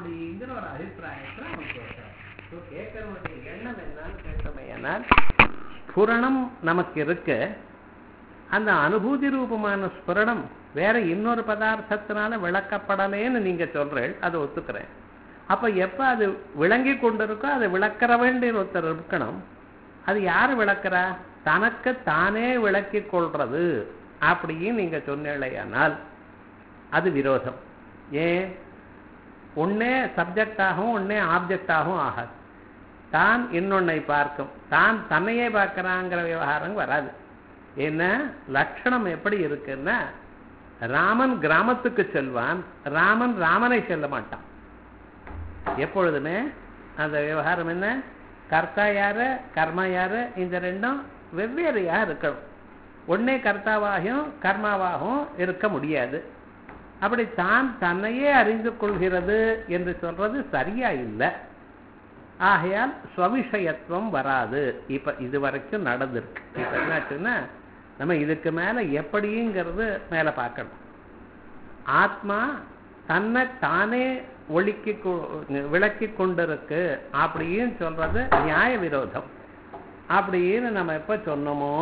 அப்படிங்கிற ஒரு அபிப்பிராயத்தை அவன் கேட்கிறான் ஸோ கேட்கறவனுடைய எண்ணம் என்னன்னு கேட்டமையானால் ஸ்புரணம் நமக்கு இருக்கு அந்த அனுபூதி ரூபமான ஸ்புரணம் வேற இன்னொரு பதார்த்தத்தினால விளக்கப்படலேன்னு நீங்க சொல்றேன் அதை ஒத்துக்கிறேன் அப்ப எப்ப அது விளங்கி கொண்டிருக்கோ அதை விளக்கிற வேண்டிய ஒருத்தர் இருக்கணும் அது யாரு விளக்குறா தனக்கு தானே விளக்கி கொள்றது அப்படின்னு நீங்க சொன்னீங்களேயானால் அது விரோதம் ஏன் ஒன்னே சப்ஜெக்டாகவும் ஒன்னே ஆப்ஜெக்டாகவும் ஆகாது தான் இன்னொன்னை பார்க்கும் தான் தன்னையே பார்க்கறாங்கிற விவகாரம் வராது ஏன்னா லட்சணம் எப்படி இருக்குன்னா ராமன் கிராமத்துக்கு செல்வான் ராமன் ராமனை செல்ல மாட்டான் எப்பொழுதுமே அந்த விவகாரம் என்ன கர்த்தா யாரு கர்மா யாரு இந்த ரெண்டும் வெவ்வேறையா இருக்கணும் ஒன்னே கர்த்தாவாகவும் கர்மாவாகவும் இருக்க முடியாது அப்படி தான் தன்னையே அறிந்து கொள்கிறது என்று சொல்றது சரியா இல்லை ஆகையால் ஸ்வவிஷயத்துவம் வராது இப்ப இது வரைக்கும் நடந்திருக்கு இப்ப என்னாச்சுன்னா நம்ம இதுக்கு மேல எப்படிங்கிறது மேல பார்க்கணும் ஆத்மா தன்னை தானே ஒழுக்கி விளக்கி கொண்டிருக்கு அப்படின்னு சொல்றது நியாய விரோதம் அப்படின்னு நம்ம எப்ப சொன்னோமோ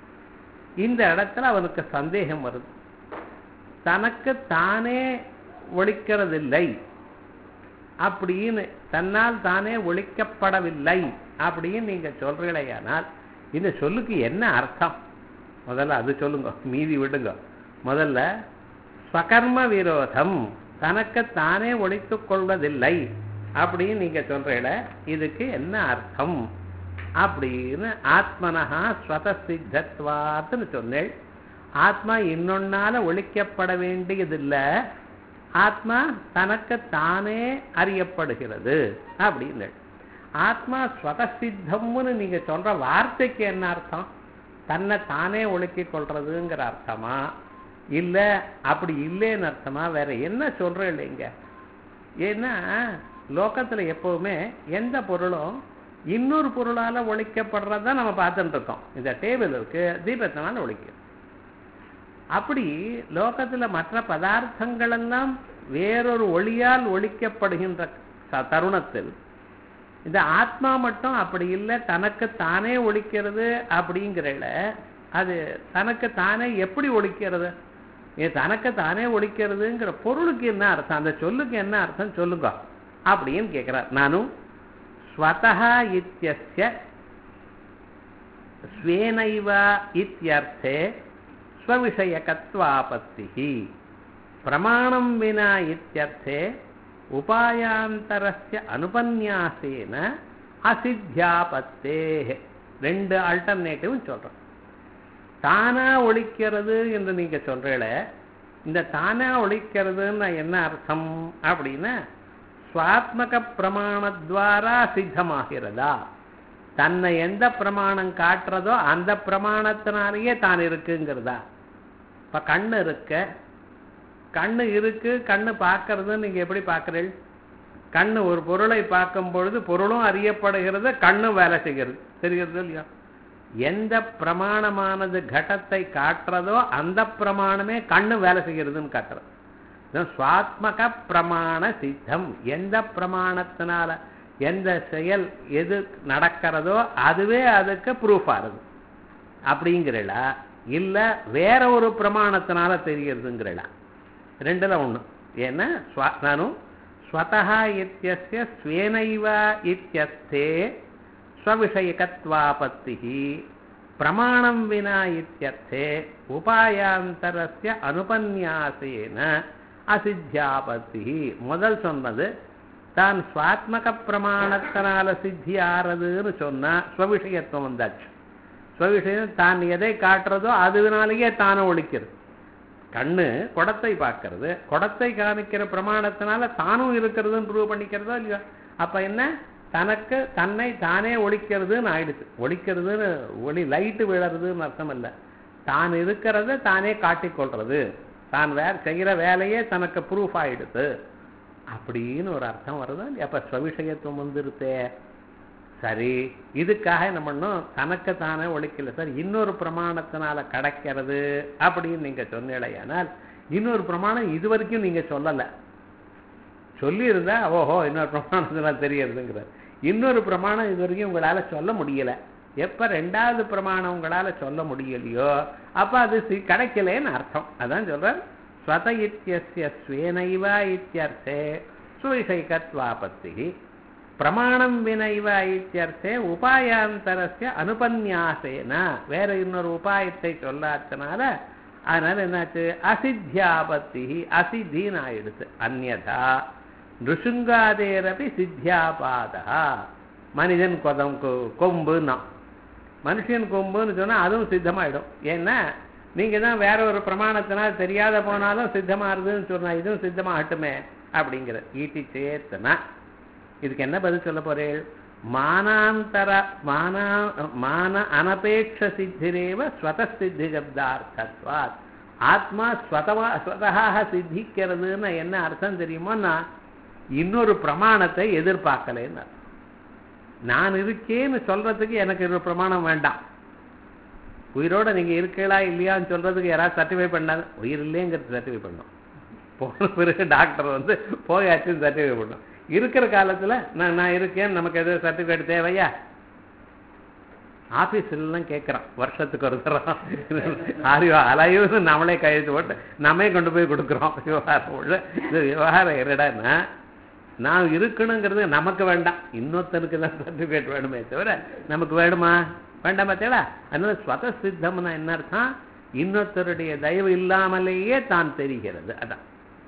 இந்த இடத்துல அவனுக்கு சந்தேகம் வருது தனக்கு தானே ஒழிக்கிறதில்லை அப்படின்னு தன்னால் தானே ஒழிக்கப்படவில்லை அப்படின்னு நீங்க சொல்றீங்களேயானால் இந்த சொல்லுக்கு என்ன அர்த்தம் முதல்ல அது சொல்லுங்க மீதி விடுங்க முதல்ல ஸ்வகர்ம விரோதம் தனக்கு தானே ஒழித்துக் கொள்வதில்லை அப்படின்னு நீங்க சொல்றீங்கள இதுக்கு என்ன அர்த்தம் அப்படின்னு ஆத்மனஹா ஸ்வத சித்தத்வாத்துன்னு சொன்னேன் ஆத்மா இன்னொன்னால ஒழிக்கப்பட வேண்டியதில்லை ஆத்மா தனக்கு தானே அறியப்படுகிறது அப்படின்னு ஆத்மா ஸ்வதசித்தம்னு நீங்க சொல்ற வார்த்தைக்கு என்ன அர்த்தம் தன்னை தானே ஒழுக்கி கொள்றதுங்கிற அர்த்தமா இல்ல அப்படி இல்லைன்னு அர்த்தமா வேற என்ன சொல்ற இல்லைங்க ஏன்னா லோகத்துல எப்பவுமே எந்த பொருளும் இன்னொரு பொருளால ஒழிக்கப்படுறத நம்ம பார்த்துட்டு இருக்கோம் இந்த டேபிள் இருக்கு தீபத்தினால ஒழிக்கும் அப்படி லோகத்துல மற்ற பதார்த்தங்கள் எல்லாம் வேறொரு ஒளியால் ஒழிக்கப்படுகின்ற தருணத்தில் இந்த ஆத்மா மட்டும் அப்படி இல்லை தனக்கு தானே ஒழிக்கிறது அப்படிங்கிறல அது தனக்கு தானே எப்படி ஒழிக்கிறது ஏன் தனக்கு தானே ஒழிக்கிறதுங்கிற பொருளுக்கு என்ன அர்த்தம் அந்த சொல்லுக்கு என்ன அர்த்தம் சொல்லுங்க அப்படின்னு கேட்கிறார் நானும் ஸ்வதா இத்தியஸ்ய ஸ்வேனைவ இத்தியர்த்தே ஸ்வவிஷயகத்வாபத்தி பிரமாணம் வினா இத்தியர்த்தே உபாயாந்தரஸ்ய அனுபன்யாசேன அசித்தியாபத்தே ரெண்டு ஆல்டர்னேட்டிவ் சொல்றோம் தானா ஒழிக்கிறது என்று நீங்க சொல்றீல இந்த தானா ஒழிக்கிறதுன்னு என்ன அர்த்தம் அப்படின்னா சுவாத்மக பிரமாணத்வாரா சித்தமாகிறதா தன்னை எந்த பிரமாணம் காட்டுறதோ அந்த பிரமாணத்தினாலேயே தான் இருக்குங்கிறதா இப்ப கண்ணு இருக்க கண்ணு இருக்கு கண்ணு பார்க்கறது நீங்க எப்படி பார்க்கறீள் கண்ணு ஒரு பொருளை பார்க்கும் பொழுது பொருளும் அறியப்படுகிறது கண்ணும் வேலை செய்கிறது தெரிகிறது இல்லையா எந்த பிரமாணமானது கடத்தை காட்டுறதோ அந்த பிரமாணமே கண்ணு வேலை செய்கிறதுன்னு காட்டுறது சுவாத்மக பிரமாண சித்தம் எந்த பிரமாணத்தினால எந்த செயல் எது நடக்கிறதோ அதுவே அதுக்கு ப்ரூஃப் ஆகுது அப்படிங்கிறளா இல்ல வேற ஒரு பிரமாணத்தினால தெரிகிறதுங்கிறளா ரெண்டுல ஒண்ணு ஏன்னா நானும் ஸ்வதா இத்தியஸ்ய ஸ்வேனைவ இத்தியஸ்தே ஸ்வவிஷயகத்வாபத்தி பிரமாணம் வினா இத்தியர்த்தே உபாயாந்தரஸ்ய அனுபன்யாசேன அசித்தியாபத்தி முதல் சொன்னது தான் சுவாத்மக பிரமாணத்தினால சித்தி ஆறதுன்னு சொன்னா ஸ்வவிஷயத்துவம் வந்தாச்சு ஸ்வவிஷயம் தான் எதை காட்டுறதோ அதுனாலேயே தானே ஒழிக்கிறது கண்ணு குடத்தை பார்க்கறது குடத்தை காமிக்கிற பிரமாணத்தினால தானும் இருக்கிறதுன்னு ப்ரூவ் பண்ணிக்கிறதோ இல்லையோ அப்ப என்ன தனக்கு தன்னை தானே ஒழிக்கிறதுன்னு ஆயிடுச்சு ஒழிக்கிறதுன்னு ஒளி லைட்டு விழறதுன்னு அர்த்தம் இல்லை தான் இருக்கிறத தானே காட்டிக்கொள்றது தான் வேற செய்கிற வேலையே தனக்கு ப்ரூஃப் ஆயிடுது அப்படின்னு ஒரு அர்த்தம் வருதா அப்ப ஸ்வவிஷயத்துவம் வந்துருத்தே சரி இதுக்காக என்ன பண்ணும் தனக்கு தானே ஒழிக்கல சார் இன்னொரு பிரமாணத்தினால கிடைக்கிறது அப்படின்னு நீங்க சொன்னீங்களேயானால் இன்னொரு பிரமாணம் இது வரைக்கும் நீங்க சொல்லல சொல்லியிருந்தா ஓஹோ இன்னொரு பிரமாணத்தினால் தெரியறதுங்கிறார் இன்னொரு பிரமாணம் இது வரைக்கும் உங்களால சொல்ல முடியல எப்ப ரெண்டாவது பிரமாணம் உங்களால சொல்ல முடியலையோ அப்ப அது சி- கிடைக்கலேன்னு அர்த்தம் அதான் சொல்றேன் ஸ்வத இத்தியஸ்ய ஸ்வேனைவா இத்தியர்த்தே சுவிஷைகத்வாபத்தி பிரமாணம் வினைவ இத்தியர்த்தே உபாயாந்தரஸ்ய அனுபன்யாசேன வேற இன்னொரு உபாயத்தை சொல்லாதனால அதனால என்னாச்சு அசித்தியாபத்தி அசித்தின்னு ஆயிடுச்சு அந்யதா நிருசுங்காதேரபி சித்தியாபாதா மனிதன் கொதம் கொ- கொம்புன்னா மனுஷன் கொம்புன்னு சொன்னா அதுவும் சித்தமாயிடும் ஏன்னா நீங்க தான் வேற ஒரு பிரமாணத்தினால் தெரியாத போனாலும் சித்தமாறுதுன்னு சொன்னா இதுவும் சித்தமாகட்டுமே அப்படிங்கிற ஈட்டி சேத்தனா இதுக்கு என்ன பதில் சொல்ல போறேன் மானாந்தர மானா மான அனபேட்ச சித்திரேவ ஸ்வதசித்தி சப்தார்த்தத்வாத் ஆத்மா ஸ்வதமா ஸ்வதகாக சித்திக்கிறதுன்னு என்ன அர்த்தம் தெரியுமோன்னா இன்னொரு பிரமாணத்தை எதிர்பார்க்கலைன்னு அர்த்தம். நான் இருக்கேன்னு சொல்றதுக்கு எனக்கு ஒரு பிரமாணம் வேண்டாம் உயிரோட நீங்க இருக்கீங்களா இல்லையான்னு சொல்றதுக்கு யாராவது சர்டிஃபை பண்ணாது உயிர் இல்லைங்கிறது சர்டிஃபை பண்ணும் போன பிறகு டாக்டர் வந்து போயாச்சுன்னு சர்டிஃபை பண்ணும் இருக்கிற காலத்துல நான் நான் இருக்கேன் நமக்கு எதுவும் சர்டிஃபிகேட் தேவையா ஆபீஸ்லாம் கேட்குறான் வருஷத்துக்கு ஒரு தரம் ஆரியோ அலையுன்னு நம்மளே கையெழுத்து போட்டு நம்மே கொண்டு போய் கொடுக்குறோம் விவகாரம் உள்ள இது விவகாரம் என்னடான்னா நான் இருக்கணுங்கிறது நமக்கு வேண்டாம் இன்னொருத்தனுக்கு தான் சர்டிஃபிகேட் வேணுமே தவிர நமக்கு வேணுமா வேண்டாமா தேடா அதனால ஸ்வத சித்தம்னா என்ன அர்த்தம் இன்னொருத்தருடைய தயவு இல்லாமலேயே தான் தெரிகிறது அதான்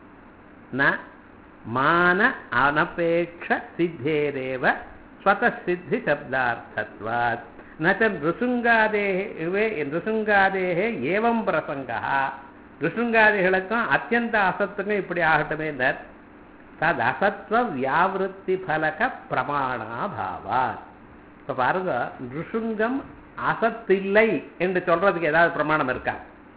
ந மான அனபேட்ச சித்தேரேவ ஸ்வதசித்தி சப்தார்த்தத்வாத் நச்ச ருசுங்காதேவே ருசுங்காதேகே ஏவம் பிரசங்கா ருசுங்காதிகளுக்கும் அத்தியந்த அசத்துக்கும் இப்படி ஆகட்டுமே தத் அசத்வ வியாவிருத்தி பலக பிரமாணாபாவாத் இப்ப பாருங்க ருசுங்கம் அசத்தில்லை என்று சொல்றதுக்கு ஏதாவது பிரமாணம் இருக்கா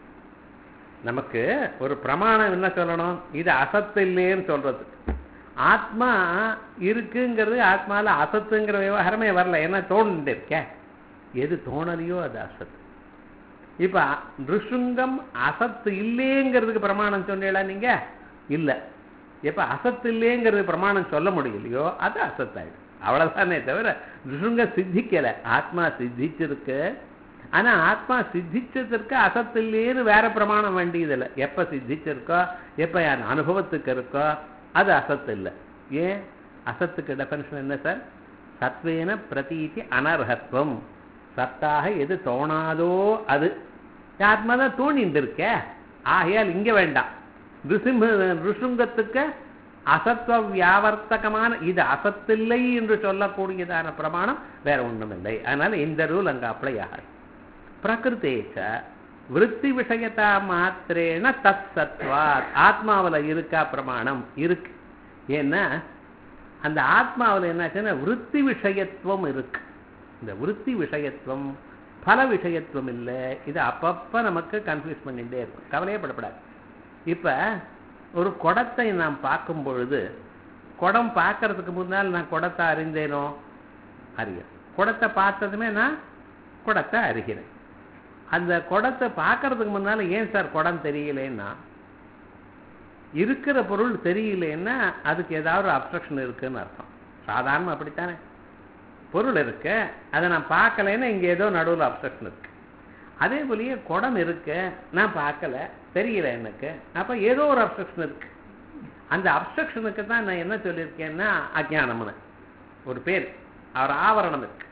நமக்கு ஒரு பிரமாணம் என்ன சொல்லணும் இது அசத்து இல்லைன்னு சொல்றது ஆத்மா இருக்குங்கிறது ஆத்மால அசத்துங்கிற விவகாரமே வரல ஏன்னா தோணுட்டு இருக்க எது தோணலையோ அது அசத்து இப்ப ருசுங்கம் அசத்து இல்லைங்கிறதுக்கு பிரமாணம் சொன்னீங்களா நீங்க இல்ல எப்ப அசத்து இல்லைங்கிறது பிரமாணம் சொல்ல முடியலையோ அது அசத்தாயிடும் அவ்வளவுதானே தவிர ருசுங்க சித்திக்கல ஆத்மா சித்திச்சிருக்கு ஆனா ஆத்மா சித்திச்சதற்கு அசத்து இல்லையேன்னு வேற பிரமாணம் வேண்டியதில்லை எப்ப சித்திச்சிருக்கோ எப்ப என் அனுபவத்துக்கு இருக்கோ அது அசத்து இல்லை ஏன் அசத்துக்கு டெஃபனிஷன் என்ன சார் சத்வேன பிரதீதி அனர்ஹத்வம் சத்தாக எது தோணாதோ அது ஆத்மா தான் தோணிட்டு இருக்க ஆகையால் இங்க வேண்டாம் ரிசிம்ம ரிசுங்கத்துக்கு அசத்துவ வியாவர்த்தகமான இது அசத்தில்லை என்று சொல்லக்கூடியதான பிரமாணம் வேற ஒண்ணுமில்லை அதனால இந்த ரூல் அங்க அப்ளை ஆகாது பிரகிருத்தேச்ச விற்பி விஷயத்தா மாத்திரேன தத் சத்வாத் ஆத்மாவில் இருக்கா பிரமாணம் இருக்கு ஏன்னா அந்த ஆத்மாவில் என்னாச்சுன்னா விற்பி விஷயத்துவம் இருக்கு இந்த விற்பி விஷயத்துவம் பல விஷயத்துவம் இல்லை இது அப்பப்ப நமக்கு கன்ஃபியூஸ் பண்ணிட்டே இருக்கும் கவலையே படப்படாது இப்ப ஒரு குடத்தை நாம் பார்க்கும் பொழுது குடம் பார்க்கறதுக்கு முன்னால் நான் குடத்தை அறிந்தேனோ அறிய குடத்தை பார்த்ததுமே நான் குடத்தை அறிகிறேன் அந்த குடத்தை பார்க்கறதுக்கு முன்னால ஏன் சார் குடம் தெரியலேன்னா இருக்கிற பொருள் தெரியலேன்னா அதுக்கு ஏதாவது ஒரு அப்ஸ்ட்ரக்ஷன் இருக்குன்னு அர்த்தம் சாதாரணம் அப்படித்தானே பொருள் இருக்கு அதை நான் பார்க்கலைன்னா இங்க ஏதோ நடுவில் அப்ஸ்ட்ரக்ஷன் இருக்கு அதே போலயே குடம் இருக்கு நான் பார்க்கல தெரியல எனக்கு அப்ப ஏதோ ஒரு அப்ஸ்ட்ரக்ஷன் இருக்கு அந்த அப்ஸ்ட்ரக்ஷனுக்கு தான் நான் என்ன சொல்லியிருக்கேன்னா அஜானம்னு ஒரு பேர் அவர் ஆவரணம் இருக்கு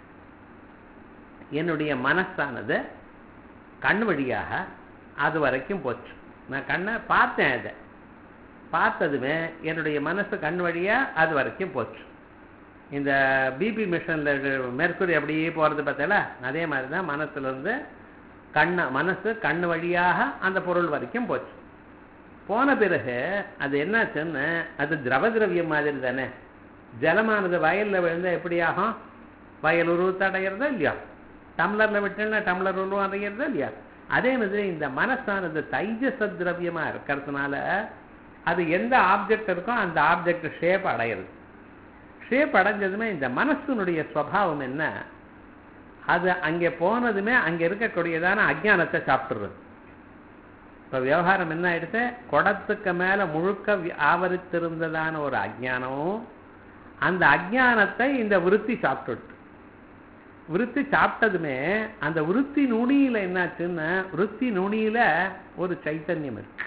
என்னுடைய மனசானது கண் வழியாக அது வரைக்கும் போச்சு நான் கண்ணை பார்த்தேன் அதை பார்த்ததுமே என்னுடைய மனசு கண் வழியா அது வரைக்கும் போச்சு இந்த பிபி மிஷன்ல மெர்க்குரி அப்படியே போறது பார்த்தல அதே மாதிரி தான் மனசுல இருந்து கண்ண மனசு கண் வழியாக அந்த பொருள் வரைக்கும் போச்சு போன பிறகு அது என்னாச்சுன்னு அது திரவ திரவியம் மாதிரி தானே ஜலமானது வயல்ல விழுந்தா எப்படி ஆகும் வயல் உருவத்தை அடையிறதா இல்லையா டம்ளர்ல விட்டேன்னா டம்ளர் உருவம் அடையிறதா இல்லையா அதே மாதிரி இந்த மனசானது தைஜச திரவியமா இருக்கிறதுனால அது எந்த ஆப்ஜெக்ட் இருக்கோ அந்த ஆப்ஜெக்ட் ஷேப் அடையிறது ஷேப் அடைஞ்சதுமே இந்த மனசுனுடைய ஸ்வபாவம் என்ன அது அங்கே போனதுமே அங்கே இருக்கக்கூடியதான அஜ்ஞானத்தை சாப்பிட்டுறது இப்போ விவகாரம் என்ன ஆயிடுச்சு குடத்துக்கு மேல முழுக்க வி- ஆவரித்திருந்ததான ஒரு அஜ்ஞானம் அந்த அஜ்ஞானத்தை இந்த விருத்தி சாப்பிட்டுடுது விருத்தி சாப்பிட்டதுமே அந்த விருத்தி நுனியில என்னாச்சுன்னா விருத்தி நுனியில ஒரு சைத்தன்யம் இருக்கு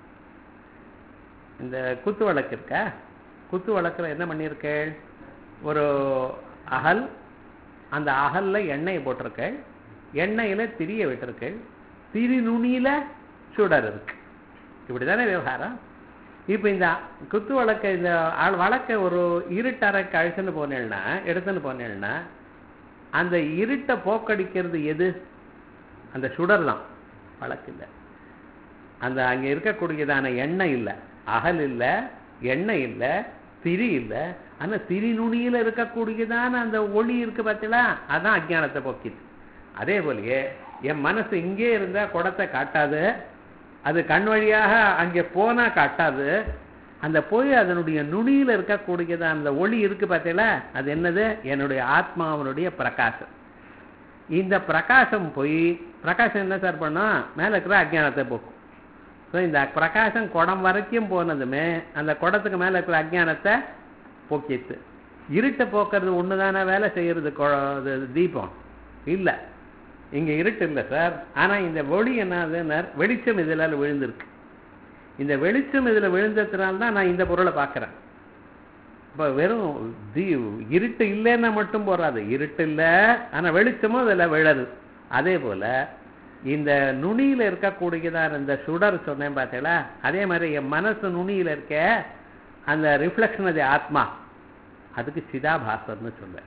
இந்த குத்து விளக்கு இருக்க குத்து விளக்குல என்ன பண்ணியிருக்கேள் ஒரு அகல் அந்த அகல்ல எண்ணெயை போட்டிருக்கேள் எண்ணெயில திரிய விட்டிருக்கேள் திரி நுனியில சுடர் இருக்கு இப்படிதானே விவகாரம் இப்போ இந்த குத்து வழக்க இந்த ஆள் வழக்க ஒரு இருட்டறைக்கு அழைச்சுன்னு போனேன்னா எடுத்துன்னு போனேன்னா அந்த இருட்டை போக்கடிக்கிறது எது அந்த சுடர் தான் வழக்கு இல்லை அந்த அங்கே இருக்கக்கூடியதான எண்ணெய் இல்லை அகல் இல்லை எண்ணெய் இல்லை திரி இல்லை ஆனால் திரி நுனியில் இருக்கக்கூடியதான அந்த ஒளி இருக்கு பார்த்தீங்களா அதான் அஜ்ஞானத்தை போக்கிது அதே போலயே என் மனசு இங்கே இருந்தால் குடத்தை காட்டாது அது கண் வழியாக அங்கே போனா காட்டாது அந்த போய் அதனுடைய நுனியில் இருக்கக்கூடியது அந்த ஒளி இருக்கு பார்த்தீங்களா அது என்னது என்னுடைய ஆத்மாவனுடைய பிரகாசம் இந்த பிரகாசம் போய் பிரகாசம் என்ன சார் பண்ணும் மேலே இருக்கிற அஜ்ஞானத்தை போக்கும் ஸோ இந்த பிரகாசம் குடம் வரைக்கும் போனதுமே அந்த குடத்துக்கு மேலே இருக்கிற அஜ்ஞானத்தை போக்கிட்டு இருட்டை போக்குறது ஒன்று தானே வேலை செய்யறது கொ- இது தீபம் இல்லை இங்க இருட்டு இல்லை சார் ஆனா இந்த ஒளி என்னதுன்னா வெளிச்சம் இதுல விழுந்திருக்கு இந்த வெளிச்சம் இதுல விழுந்ததுனால தான் நான் இந்த பொருளை பார்க்கறேன் இப்ப வெறும் தீ இருட்டு இல்லைன்னா மட்டும் போறாது இருட்டு இல்லை ஆனா வெளிச்சமும் இதுல விழது அதே போல இந்த நுனியில இருக்கக்கூடியதான இந்த சுடர் சொன்னேன் பார்த்தீங்களா அதே மாதிரி என் மனசு நுனியில இருக்க அந்த ரிஃப்ளெக்ஷன் அது ஆத்மா அதுக்கு சிதாபாசர்னு சொல்லுவேன்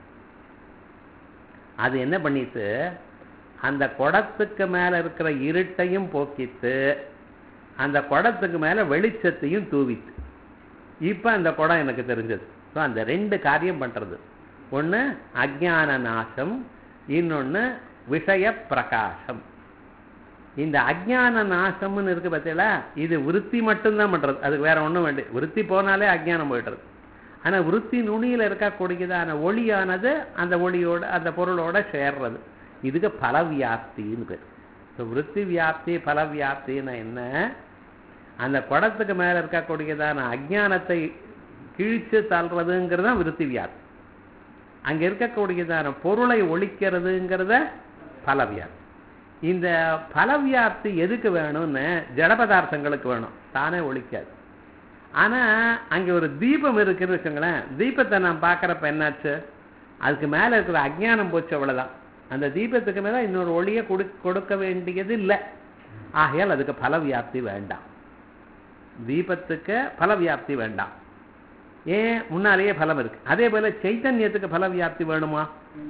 அது என்ன பண்ணிட்டு அந்த குடத்துக்கு மேல இருக்கிற இருட்டையும் போக்கித்து அந்த குடத்துக்கு மேல வெளிச்சத்தையும் தூவித்து இப்ப அந்த குடம் எனக்கு தெரிஞ்சது ஸோ அந்த ரெண்டு காரியம் பண்றது ஒண்ணு அஜ்ஞான நாசம் இன்னொன்னு விஷய பிரகாசம் இந்த அஜ்ஞான நாசம்னு இருக்கு பார்த்தீங்களா இது விருத்தி மட்டும்தான் பண்றது அதுக்கு வேற ஒண்ணும் வேண்டிய விருத்தி போனாலே அஜ்ஞானம் போயிடுறது ஆனா விருத்தி நுனியில இருக்கக்கூடியதான ஒளியானது அந்த ஒளியோட அந்த பொருளோட சேர்றது இதுக்கு பலவியாப்தின்னு பேர் ஸோ விருத்தி வியாப்தி பலவியாப்தின்னு என்ன அந்த குடத்துக்கு மேல இருக்கக்கூடியதான அஜ்ஞானத்தை கிழிச்சு தள்ளுறதுங்கிறது தான் விருத்தி வியாப்தி அங்க இருக்கக்கூடியதான பொருளை ஒழிக்கிறதுங்கிறத பலவியாப்தி இந்த பலவியாப்தி எதுக்கு வேணும்னு ஜட பதார்த்தங்களுக்கு வேணும் தானே ஒழிக்காது ஆனா அங்க ஒரு தீபம் இருக்குன்னு வச்சுங்களேன் தீபத்தை நான் பார்க்கறப்ப என்னாச்சு அதுக்கு மேல இருக்கிற அஜ்ஞானம் போச்சு அவ்வளவுதான் அந்த தீபத்துக்கு மேல இன்னொரு ஒளியை கொடு கொடுக்க வேண்டியது இல்லை ஆகையால் அதுக்கு பலவியாப்தி வேண்டாம் தீபத்துக்கு பலவியாப்தி வேண்டாம் ஏன் முன்னாலேயே பலம் இருக்கு அதே போல சைத்தன்யத்துக்கு பலவியாப்தி வேணுமா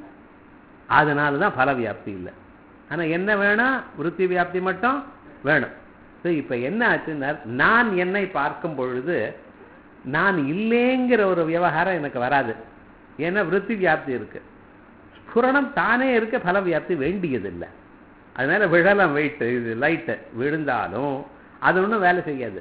அதனால தான் பலவியாப்தி இல்லை ஆனா என்ன வேணும் விருத்தி வியாப்தி மட்டும் வேணும் ஸோ இப்போ என்ன ஆச்சுன்னா நான் என்னை பார்க்கும் பொழுது நான் இல்லைங்கிற ஒரு விவகாரம் எனக்கு வராது ஏன்னா விருத்தி வியாப்தி இருக்கு ஸ்புரணம் தானே இருக்க பல வியாப்தி வேண்டியதில்லை அதனால விழலாம் வெயிட்டு இது லைட்டு விழுந்தாலும் அது ஒன்றும் வேலை செய்யாது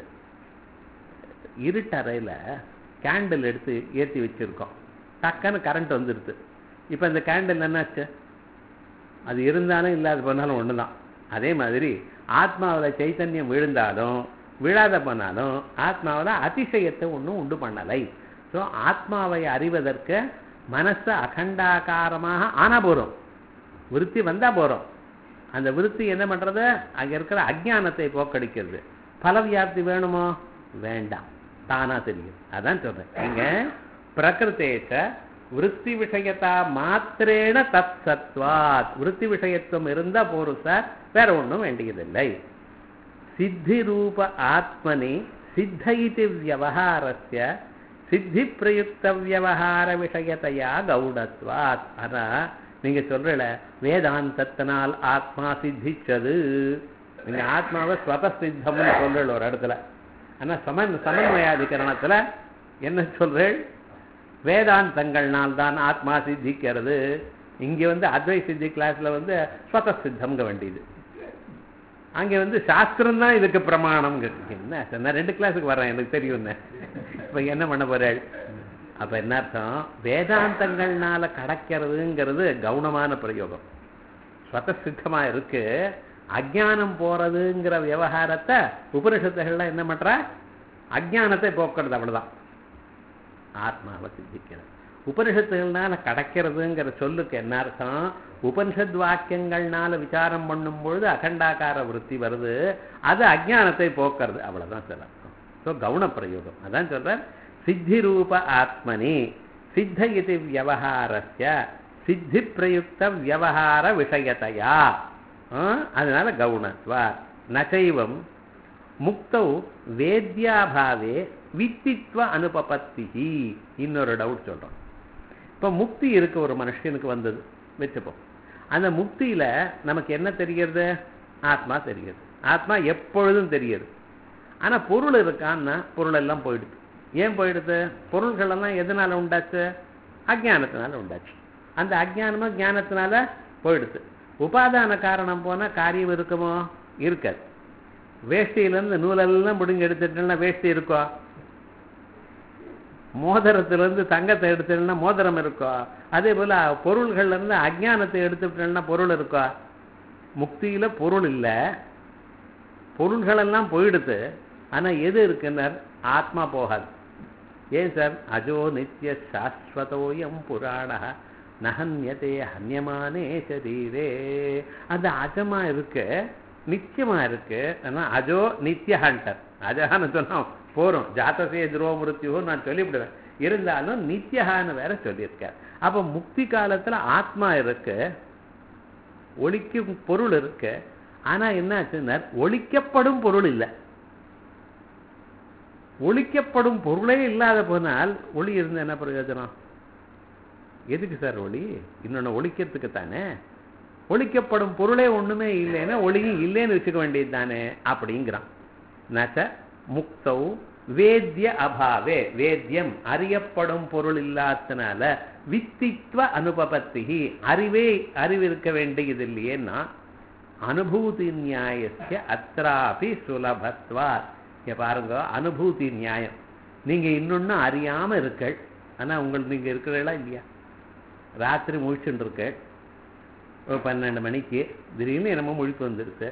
இருட்டறையில் கேண்டில் எடுத்து ஏற்றி வச்சிருக்கோம் டக்குன்னு கரண்ட் வந்துடுது இப்போ இந்த கேண்டில் என்னாச்சு அது இருந்தாலும் இல்லாத போனாலும் ஒன்று தான் அதே மாதிரி ஆத்மாவில் சைத்தன்யம் விழுந்தாலும் விழாத போனாலும் ஆத்மாவில் அதிசயத்தை ஒன்றும் உண்டு பண்ணலை ஸோ ஆத்மாவை அறிவதற்கு மனசு அகண்டாகாரமாக ஆனா போகிறோம் விருத்தி வந்தா போகிறோம் அந்த விருத்தி என்ன பண்றது அங்க இருக்கிற அஜ்ஞானத்தை போக்கடிக்கிறது பல வியாப்தி வேணுமோ வேண்டாம் தானா தெரியும் அதான் சொல்றேன் நீங்க பிரகிருத்தேச்ச விருத்தி விஷயத்தா மாத்திரேன தத் சத்வாத் விருத்தி விஷயத்துவம் இருந்தா போரும் சார் வேற ஒண்ணும் வேண்டியதில்லை சித்தி ரூப ஆத்மனி சித்த இது வியவஹாரஸ்ய சித்தி பிரயுக்த வியவஹார விஷயத்தையா கௌடத்வாத் ஆனா நீங்க சொல்றல வேதாந்தத்தினால் ஆத்மா சித்திச்சது நீங்க ஆத்மாவை ஸ்வத சித்தம்னு சொல்றல ஒரு இடத்துல ஆனா சமன் சமன்வயாதிகரணத்துல என்ன சொல்றேன் வேதாந்தங்கள்னால் தான் ஆத்மா சித்திக்கிறது இங்க வந்து அத்வை சித்தி கிளாஸ்ல வந்து ஸ்வத சித்தம்ங்க வேண்டியது அங்க வந்து சாஸ்திரம் தான் இதுக்கு பிரமாணம் என்ன சார், நான் ரெண்டு கிளாஸுக்கு வரேன் எனக்கு தெரியும் இப்ப என்ன பண்ண போறேன் அப்ப என்ன அர்த்தம் வேதாந்தங்கள்னால கடக்கிறதுங்கிறது கவுனமான பிரயோகம் ஸ்வத சித்தமா இருக்கு அஜானம் போறதுங்கிற விவகாரத்தை உபனிஷத்துகள்லாம் என்ன பண்றா அஜானத்தை போக்குறது அவ்வளவுதான் ஆத்மாவை சித்திக்கிறது உபனிஷத்துகள்னால கிடைக்கிறதுங்கிற சொல்லுக்கு என்ன அர்த்தம் உபனிஷத் வாக்கியங்கள்னால விசாரம் பண்ணும் பொழுது அகண்டாக்கார விருத்தி வருது அது அஜானத்தை போக்குறது அவ்வளவுதான் சில அர்த்தம் ஸோ கவுன பிரயோகம் அதான் சொல்றேன் சித்தி ரூப ஆத்மனி சித்த இது வியவஹாரஸ்ய சித்தி பிரயுக்த வியவஹார விஷயத்தையா அதனால கவுனத்வா நச்சைவம் முக்தௌ வேத்யாபாவே வித்தித்வ அனுபபத்தி இன்னொரு டவுட் சொல்றோம் இப்போ முக்தி இருக்கு ஒரு மனுஷனுக்கு வந்தது வச்சுப்போம் அந்த முக்தியில நமக்கு என்ன தெரிகிறது ஆத்மா தெரிகிறது ஆத்மா எப்பொழுதும் தெரியுது ஆனா பொருள் இருக்கான்னா பொருள் எல்லாம் போயிடுது ஏன் போயிடுது பொருள்கள் எல்லாம் எதனால உண்டாச்சு அஜானத்தினால உண்டாச்சு அந்த அஜானமும் ஞானத்தினால போயிடுது உபாதான காரணம் போனா காரியம் இருக்குமோ இருக்காது வேஷ்டியிலேருந்து நூலெல்லாம் பிடுங்கி எடுத்துட்டோம்னா வேஷ்டி இருக்கோ மோதிரத்திலிருந்து தங்கத்தை எடுத்துட்டோம்னா மோதிரம் இருக்கோ அதே போல பொருள்கள்ல இருந்து அஜானத்தை எடுத்துட்டோம்னா பொருள் இருக்கோ முக்தியில பொருள் இல்லை பொருள்களெல்லாம் போயிடுது ஆனா எது இருக்குன்னார் ஆத்மா போகாது ஏன் சார் அஜோ நித்திய சாஸ்வதோயம் புராண நகன்யதே ஹன்யமானே சரீரே அந்த அஜமா இருக்கு நித்தியமா இருக்கு ஆனா அஜோ நித்திய ஹண்டர் அஜகான்னு சொன்னா போறோம் ஜாத்தசே துருவ மிருத்யோ நான் சொல்லிவிடுவேன் இருந்தாலும் நித்தியகான்னு வேற சொல்லியிருக்கார் அப்ப முக்தி காலத்துல ஆத்மா இருக்கு ஒழிக்கும் பொருள் இருக்கு ஆனா என்ன ஆச்சுன்னா ஒழிக்கப்படும் பொருள் இல்லை ஒழிக்கப்படும் பொருளே இல்லாத போனால் ஒளி இருந்த என்ன பிரயோஜனம் எதுக்கு சார் ஒளி இன்னொன்னு ஒழிக்கிறதுக்கு தானே ஒழிக்கப்படும் பொருளே ஒண்ணுமே இல்லைன்னா ஒளியும் இல்லைன்னு வச்சுக்க வேண்டியது தானே அப்படிங்கிறான் நச்ச முக்தௌ வேத்திய அபாவே வேத்தியம் அறியப்படும் பொருள் இல்லாதனால வித்தித்வ அனுபபத்தி அறிவே அறிவு இருக்க வேண்டியது இல்லையேன்னா அனுபூதி நியாயஸ்ய அத்ராபி சுலபத்வா இங்க பாருங்க அனுபூதி நியாயம் நீங்க இன்னொன்னு அறியாம இருக்கள் ஆனா உங்களுக்கு நீங்க இருக்கிறீங்களா இல்லையா ராத்திரி முழிச்சுட்டு இருக்க ஒரு பன்னெண்டு மணிக்கு திடீர்னு என்னமோ முழிப்பு வந்துருச்சு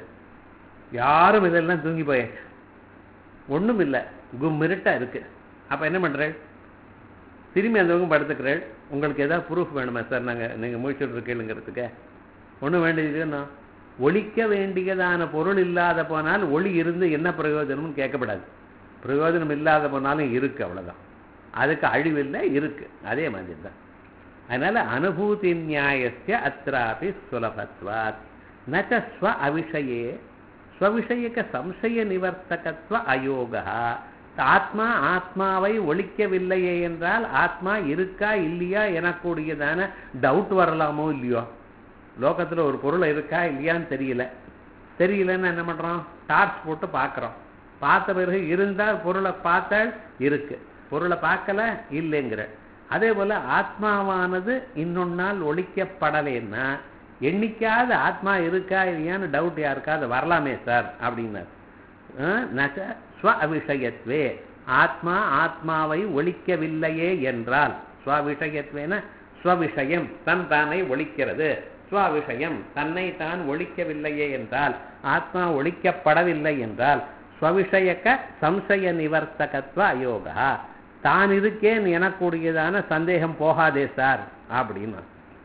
யாரும் இதெல்லாம் தூங்கி போயாச்சு ஒண்ணும் இல்லை கும்மிருட்டா இருக்கு அப்ப என்ன பண்றேன் திரும்பி அந்த பக்கம் படுத்துக்கிறேன் உங்களுக்கு ஏதாவது ப்ரூஃப் வேணுமா சார் நாங்க நீங்க முழிச்சுட்டு இருக்கீங்கிறதுக்கு ஒண்ணும் வேண்டியதுன்னா ஒழிக்க வேண்டியதான பொருள் இல்லாத போனால் ஒளி இருந்து என்ன பிரயோஜனம்னு கேட்கப்படாது பிரயோஜனம் இல்லாத போனாலும் இருக்கு அவ்வளவுதான் அதுக்கு அழிவில்லை இருக்கு அதே மாதிரி தான் அதனால அனுபூதி நியாயஸ்ய அத்ராபி சுலபத்வாத் நச்ச ஸ்வ அவிஷயே ஸ்வவிஷயக சம்சய நிவர்த்தகத்துவ அயோகா ஆத்மா ஆத்மாவை ஒழிக்கவில்லையே என்றால் ஆத்மா இருக்கா இல்லையா எனக்கூடியதான டவுட் வரலாமோ இல்லையோ லோகத்துல ஒரு பொருள் இருக்கா இல்லையான்னு தெரியல தெரியலன்னு என்ன பண்றோம் டார்ச் போட்டு பார்க்குறோம் பார்த்த பிறகு இருந்தால் பொருளை பார்த்தால் இருக்கு பொருளை பார்க்கல இல்லைங்கிற அதே போல ஆத்மாவானது இன்னொன்னால் ஒழிக்கப்படலைன்னா என்னைக்காவது ஆத்மா இருக்கா இல்லையான்னு டவுட் யாருக்காவது வரலாமே சார் அப்படின்னார் நச்ச ஸ்வ அவிஷயத்வே ஆத்மா ஆத்மாவை ஒழிக்கவில்லையே என்றால் ஸ்வவிஷயத்வேன ஸ்வவிஷயம் தன் தானை ஒழிக்கிறது ஸ்வவிஷயம் தன்னை தான் ஒழிக்கவில்லையே என்றால் ஆத்மா ஒழிக்கப்படவில்லை என்றால் ஸ்வவிஷயக்க சம்சய நிவர்த்தகத்துவ அயோகா தான் இருக்கேன் எனக்கூடியதான சந்தேகம் போகாதே சார் அப்படின்னு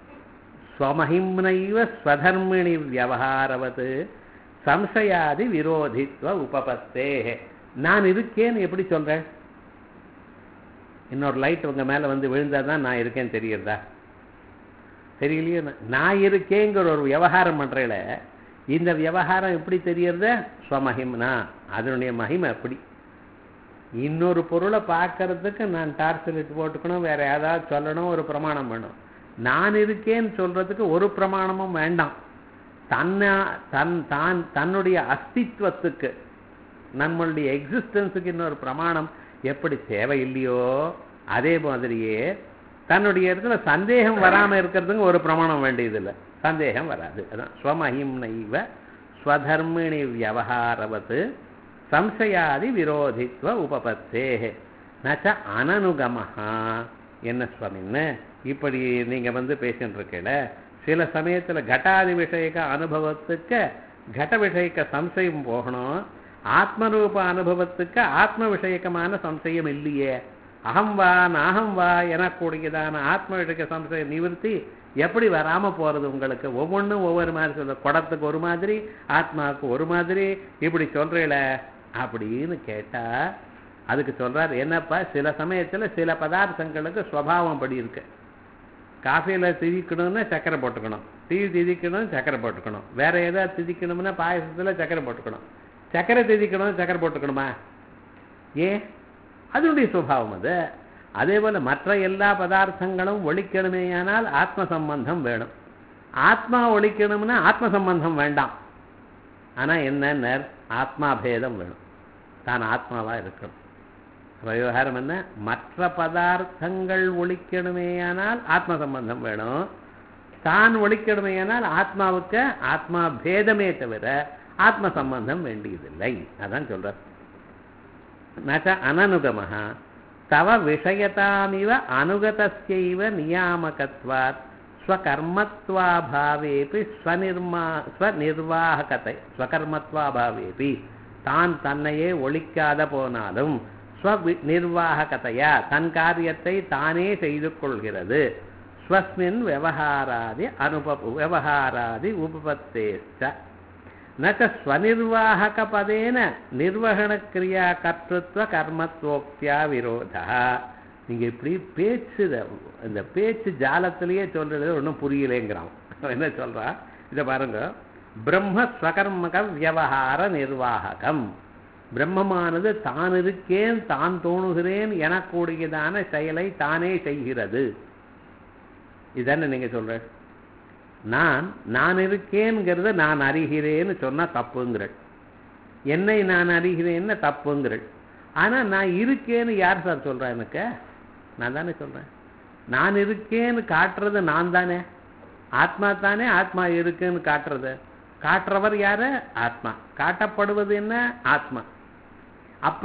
ஸ்வமஹிம்னைவ ஸ்வதர்மிணி வியவகாரவது சம்சயாதி விரோதித்வ உபபத்தே நான் இருக்கேன்னு எப்படி சொல்றேன் இன்னொரு லைட் உங்க மேல வந்து விழுந்தாதான் நான் இருக்கேன்னு தெரியுறதா தெரியலையே நான் இருக்கேங்கிற ஒரு விவகாரம் பண்றேல இந்த விவகாரம் எப்படி தெரியறது ஸ்வமஹிம்னா அதனுடைய மகிமை எப்படி இன்னொரு பொருளை பார்க்கறதுக்கு நான் டார்ச் லைட் போட்டுக்கணும் வேற ஏதாவது சொல்லணும் ஒரு பிரமாணம் வேணும் நான் இருக்கேன்னு சொல்றதுக்கு ஒரு பிரமாணமும் வேண்டாம் தன்னை தன் தான் தன்னுடைய அஸ்தித்வத்துக்கு நம்மளுடைய எக்ஸிஸ்டன்ஸுக்கு இன்னொரு பிரமாணம் எப்படி தேவையில்லையோ அதே மாதிரியே தன்னுடைய இடத்துல சந்தேகம் வராம இருக்கிறதுக்கு ஒரு பிரமாணம் வேண்டியதில்லை சந்தேகம் வராது அதான் ஸ்வமஹிம்னைவ ஸ்வதர்மிணி வியவகாரவத்து சம்சயாதி விரோதித்வ உபபத்தே நச்ச அனனுகமஹா என்ன சுவாமின்னு இப்படி நீங்க வந்து பேசிட்டு இருக்கல சில சமயத்துல கட்டாதி விஷயக்க அனுபவத்துக்கு கட விஷயக்க சம்சயம் போகணும் ஆத்மரூப அனுபவத்துக்கு ஆத்ம விஷயக்கமான சம்சயம் இல்லையே அகம் வா நாகம் வா எனக்கூடியதான ஆத்ம விஷயக்க சம்சய நிவர்த்தி எப்படி வராம போறது உங்களுக்கு ஒவ்வொன்றும் ஒவ்வொரு மாதிரி சொல்ல குடத்துக்கு ஒரு மாதிரி ஆத்மாவுக்கு ஒரு மாதிரி இப்படி சொல்றீல அப்படின்னு கேட்டா அதுக்கு சொல்றாரு என்னப்பா சில சமயத்துல சில பதார்த்தங்களுக்கு சுவாவம் படி இருக்கு காஃபியில் திதிக்கணும்னா சக்கரை போட்டுக்கணும் டீ திதிக்கணும் சக்கரை போட்டுக்கணும் வேற ஏதாவது திதிக்கணும்னா பாயசத்தில் சக்கரை போட்டுக்கணும் சக்கரை திதிக்கணும் சக்கரை போட்டுக்கணுமா ஏன் அதனுடைய சுபாவம் அது அதே போல மற்ற எல்லா பதார்த்தங்களும் ஒழிக்கணுமேயானால் ஆத்ம சம்பந்தம் வேணும் ஆத்மா ஒழிக்கணும்னா ஆத்ம சம்பந்தம் வேண்டாம் ஆனா என்ன ஆத்மா பேதம் வேணும் தான் ஆத்மாவா இருக்கணும் விவகாரம் என்ன மற்ற பதார்த்தங்கள் ஒழிக்கணுமேயானால் ஆத்ம சம்பந்தம் வேணும் தான் ஒழிக்கணுமேயானால் ஆத்மாவுக்கு ஆத்மா பேதமே தவிர ஆத்ம சம்பந்தம் வேண்டியதில்லை அதான் சொல்றார் நச்ச அனனுகமः தவ விஷயதாமிவ அனுகதஸ்யைவ நியாமகத்வாத் ஸ்வகர்மத்வாபாவேபி ஸ்வநிர்மா ஸ்வநிர்வாகத்தை ஸ்வகர்மத்வாபாவேபி தான் தன்னையே ஒழிக்காத போனாலும் ஸ்வ நிர்வாகத்தையா தன் காரியத்தை தானே செய்து கொள்கிறது ஸ்வஸ்மின் விவகாராதி அனுப விவகாராதி உபபத்தேச்ச நச்ச ஸ்வநிர்வாகபதேன நிர்வகணக்கிரியா கர்த்தத்துவ கர்மத்வோக்தியா விரோதா நீங்க இப்படி பேச்சு இந்த பேச்சு ஜாலத்திலேயே சொல்றது ஒன்றும் புரியலேங்கிறான் என்ன சொல்றான் இதை பாருங்க பிரம்ம ஸ்வகர்மக வியவகார நிர்வாககம் பிரம்மமானது தான் இருக்கேன் தான் தோணுகிறேன் எனக்கூடியதான செயலை தானே செய்கிறது இதானே நீங்க சொல்ற நான் நான் இருக்கேங்கிறத நான் அறிகிறேன்னு சொன்னா தப்புங்கிற என்னை நான் அறிகிறேன்னு தப்புங்கிற ஆனா நான் இருக்கேன்னு யார் சார் சொல்றா எனக்கு நான் தானே சொல்றேன் நான் இருக்கேன்னு காட்டுறது நான் தானே ஆத்மா தானே ஆத்மா இருக்குன்னு காட்டுறது காட்டுறவர் யாரு ஆத்மா காட்டப்படுவது என்ன ஆத்மா அப்ப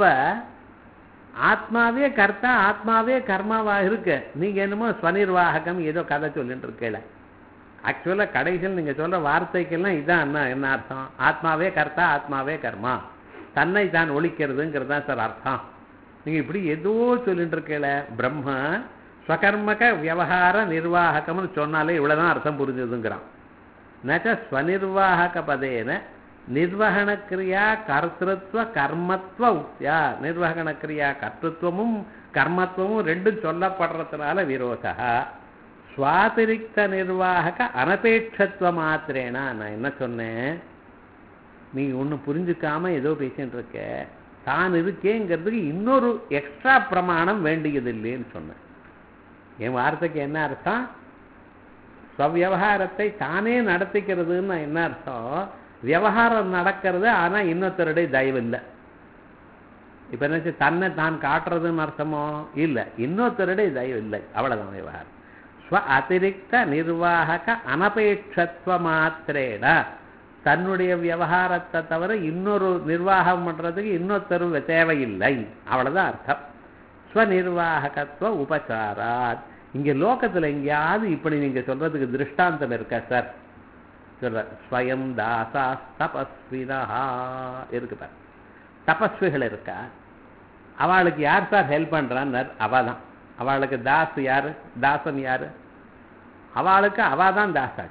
ஆத்மாவே கர்த்தா ஆத்மாவே கர்மாவா இருக்கு நீங்க என்னமோ ஸ்வநிர்வாககம் ஏதோ கதை சொல்லிட்டு இருக்கல ஆக்சுவலா கடைசியில் நீங்க சொல்ற வார்த்தைக்கெல்லாம் இதான் என்ன என்ன அர்த்தம் ஆத்மாவே கர்த்தா ஆத்மாவே கர்மா தன்னை தான் ஒழிக்கிறதுங்கிறது தான் சார் அர்த்தம் நீங்க இப்படி ஏதோ சொல்லிட்டு இருக்கல பிரம்ம ஸ்வகர்மக விவகார நிர்வாகம்னு சொன்னாலே இவ்வளவுதான் அர்த்தம் புரிஞ்சதுங்கிறான் நச்ச ஸ்வநிர்வாகக பதேன நிர்வகண கிரியா கர்த்திருவ கர்மத்துவ உக்தியா நிர்வகண கிரியா கர்த்தத்துவமும் கர்மத்துவமும் ரெண்டும் சொல்லப்படுறதுனால விரோதா சுவாதிரிக்த நிர்வாக அனபேட்சத்துவ மாத்திரேனா நான் என்ன சொன்னேன் நீ ஒன்றும் புரிஞ்சுக்காம ஏதோ பேசிட்டு இருக்க தான் இருக்கேங்கிறதுக்கு இன்னொரு எக்ஸ்ட்ரா பிரமாணம் வேண்டியது இல்லைன்னு சொன்னேன் என் வார்த்தைக்கு என்ன அர்த்தம் ஸ்வவியவகாரத்தை தானே நடத்திக்கிறதுன்னு என்ன அர்த்தம் விவகாரம் நடக்கிறது ஆனா இன்னொருத்தருடைய தயவு இல்லை இப்ப என்ன தன்னை தான் காட்டுறதுன்னு அர்த்தமோ இல்லை இன்னொருத்தருடைய தயவு இல்லை அவ்வளவுதான் விவகாரம் ஸ்வ அதிரிக்த நிர்வாக அனபேட்சத்துவ மாத்திரேன தன்னுடைய விவகாரத்தை தவிர இன்னொரு நிர்வாகம் பண்றதுக்கு இன்னொருத்தரும் தேவையில்லை அவ்வளவுதான் அர்த்தம் ஸ்வநிர்வாகத்துவ உபசாராத் இங்க லோகத்துல எங்கேயாவது இப்படி நீங்க சொல்றதுக்கு திருஷ்டாந்தம் இருக்கா சார் சொல்ற ஸ்வயம் தாசா தபஸ்வினா இருக்கு பார் தபஸ்விகள் இருக்கா அவளுக்கு யார் சார் ஹெல்ப் பண்றான்னார் அவ தான் அவளுக்கு தாஸ் யாரு தாசன் யாரு அவளுக்கு அவ தான் தாசாச்சு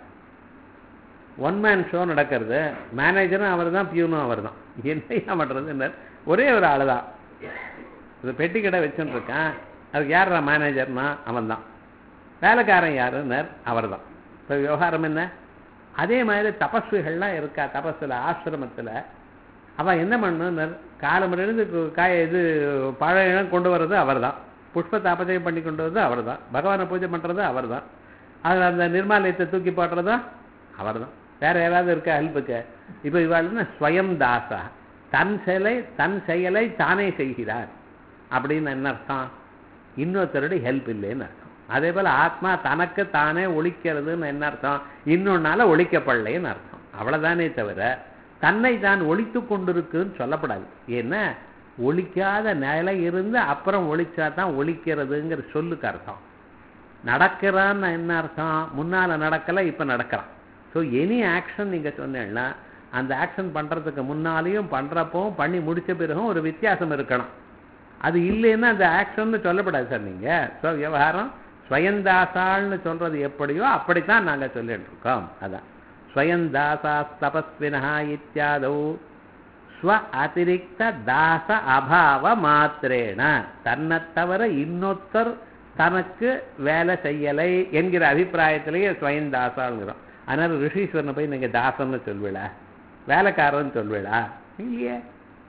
ஒன் மேன் ஷோ நடக்கிறது மேனேஜரும் அவர் தான் பியூனும் அவர் தான் என்ன பண்றது ஒரே ஒரு ஆளு தான் இது பெட்டி கடை வச்சுட்டு இருக்கான் அதுக்கு யாரா மேனேஜர்னா அவன் தான் வேலைக்காரன் யாருன்னார் அவர் தான் இப்போ விவகாரம் என்ன அதே மாதிரி தபஸ்விகள்லாம் இருக்கா தபஸில் ஆசிரமத்தில் அவள் என்ன பண்ணணும்னார் காலமிலிருந்து காய இது பழையம் கொண்டு வர்றது அவர் தான் புஷ்பத்தை அபஜயம் பண்ணி கொண்டு வர்றது அவர் தான் பகவானை பூஜை பண்ணுறது அவர் தான் அதில் அந்த நிர்மாலயத்தை தூக்கி போடுறதும் அவர் தான் வேற யாராவது இருக்கா ஹெல்ப்புக்கு இப்போ இவாள்னா ஸ்வயம் தாசா தன் செயலை தன் செயலை தானே செய்கிறார் அப்படின்னு என்ன அர்த்தம் இன்னொருத்தருடைய ஹெல்ப் இல்லைன்னு அர்த்தம் அதே போல ஆத்மா தனக்கு தானே ஒழிக்கிறதுன்னு என்ன அர்த்தம் இன்னொன்னால ஒழிக்கப்படலைன்னு அர்த்தம் அவ்வளவுதானே தவிர தன்னை தான் ஒழித்து கொண்டிருக்குன்னு சொல்லப்படாது ஏன்னா ஒழிக்காத நிலை இருந்து அப்புறம் ஒழிச்சா தான் ஒழிக்கிறதுங்கிற சொல்லுக்கு அர்த்தம் நடக்கிறான்னு என்ன அர்த்தம் முன்னால நடக்கல இப்ப நடக்கிறான் ஸோ எனி ஆக்ஷன் நீங்க சொன்னீங்கன்னா அந்த ஆக்ஷன் பண்றதுக்கு முன்னாலேயும் பண்றப்பவும் பண்ணி முடிச்ச பிறகும் ஒரு வித்தியாசம் இருக்கணும் அது இல்லைன்னா அந்த ஆக்ஷன் சொல்லப்படாது சார் நீங்க ஸோ விவகாரம் ஸ்வயந்தாசால்னு சொல்றது எப்படியோ அப்படித்தான் நாங்க சொல்லிட்டு இருக்கோம் அதான் ஸ்வயந்தாசா தபஸ்வினா இத்தியாதௌ ஸ்வ அதிரிக்த தாச அபாவ மாத்திரேன தன்னை தவிர இன்னொருத்தர் தனக்கு வேலை செய்யலை என்கிற அபிப்பிராயத்திலேயே ஸ்வயம் தாசாங்கிறோம் அதனால ரிஷீஸ்வரனை போய் நீங்க தாசன்னு சொல்விடா வேலைக்காரன் சொல்விடா இல்லையே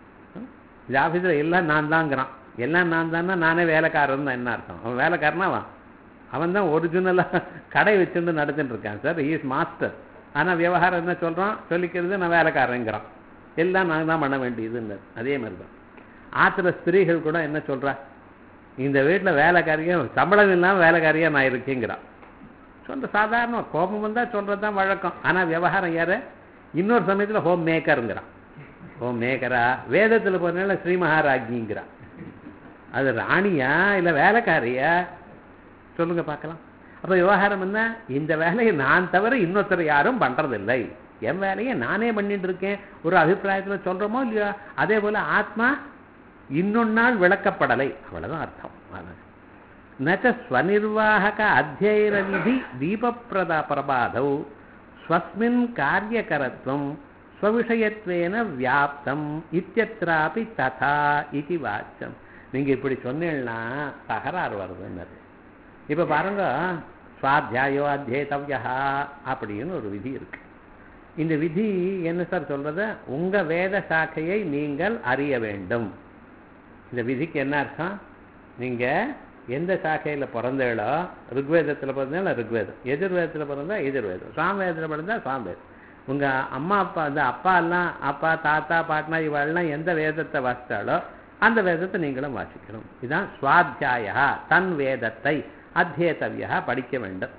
இந்த ஆஃபீஸில் எல்லாம் நான் தாங்கிறான் எல்லாம் நான் தான்னா நானே வேலைக்காரன் தான் என்ன அர்த்தம் அவன் வேலைக்காரனா அவன் அவன் தான் ஒரிஜினலாக கடை வச்சுட்டு நடத்திட்டு இருக்கான் சார் இஸ் மாஸ்டர் ஆனால் விவகாரம் என்ன சொல்கிறான் சொல்லிக்கிறது நான் வேலைக்காரங்கிறான் எல்லாம் நான் தான் பண்ண வேண்டியதுன்னு அதே மாதிரி தான் ஆற்றுல ஸ்திரீகள் கூட என்ன சொல்கிறா இந்த வீட்டில் வேலைக்காரியும் சம்பளம் இல்லாமல் வேலைக்காரியாக நான் இருக்கேங்கிறான் சொல்ற சாதாரண கோபம் வந்தால் சொல்கிறது தான் வழக்கம் ஆனால் விவகாரம் யார் இன்னொரு சமயத்தில் ஹோம் மேக்கருங்கிறான் ஹோம் மேக்கரா வேதத்தில் போனால ஸ்ரீ மகாராஜிங்கிறான் அது ராணியா இல்லை வேலைக்காரியா சொல்லுங்க பார்க்கலாம் அப்போ விவகாரம் என்ன இந்த வேலையை நான் தவிர இன்னொருத்தர் யாரும் பண்றதில்லை என் வேலையை நானே பண்ணிட்டு இருக்கேன் ஒரு அபிப்பிராயத்தில் சொல்றோமோ இல்லையா அதே போல ஆத்மா இன்னொன்னால் விளக்கப்படலை அவ்வளவுதான் அர்த்தம் அதான். நச்ச ஸ்வநிர்வாகக அத்தியன விதி தீபப்பிரத பிரபாதௌ ஸ்வஸ்மின் காரியகரத்வம் ஸ்வவிஷயத்வேன வியாப்தம் இத்தியத்ராபி ததா இது வாச்சம் நீங்க இப்படி சொன்னீங்கன்னா தகராறு வருதுன்னு இப்ப பாருங்க சுவாத்தியாயோ அத்தியேதவ்யா அப்படின்னு ஒரு விதி இருக்கு இந்த விதி என்ன சார் சொல்றது உங்க வேத சாக்கையை நீங்கள் அறிய வேண்டும் இந்த விதிக்கு என்ன அர்த்தம் நீங்க எந்த சாக்கையில பிறந்தேளோ ருக்வேதத்துல பிறந்தா ருக்வேதம் எதிர்வேதத்துல பிறந்தா எதிர்வேதம் சாமவேதத்துல பிறந்தா சாமவேதம் உங்க அம்மா அப்பா அந்த அப்பா எல்லாம் அப்பா தாத்தா பாட்னா இவெல்லாம் எந்த வேதத்தை வாசித்தாலோ அந்த வேதத்தை நீங்களும் வாசிக்கணும் இதுதான் சுவாத்தியாயா தன் வேதத்தை அத்தியேதவியா படிக்க வேண்டும்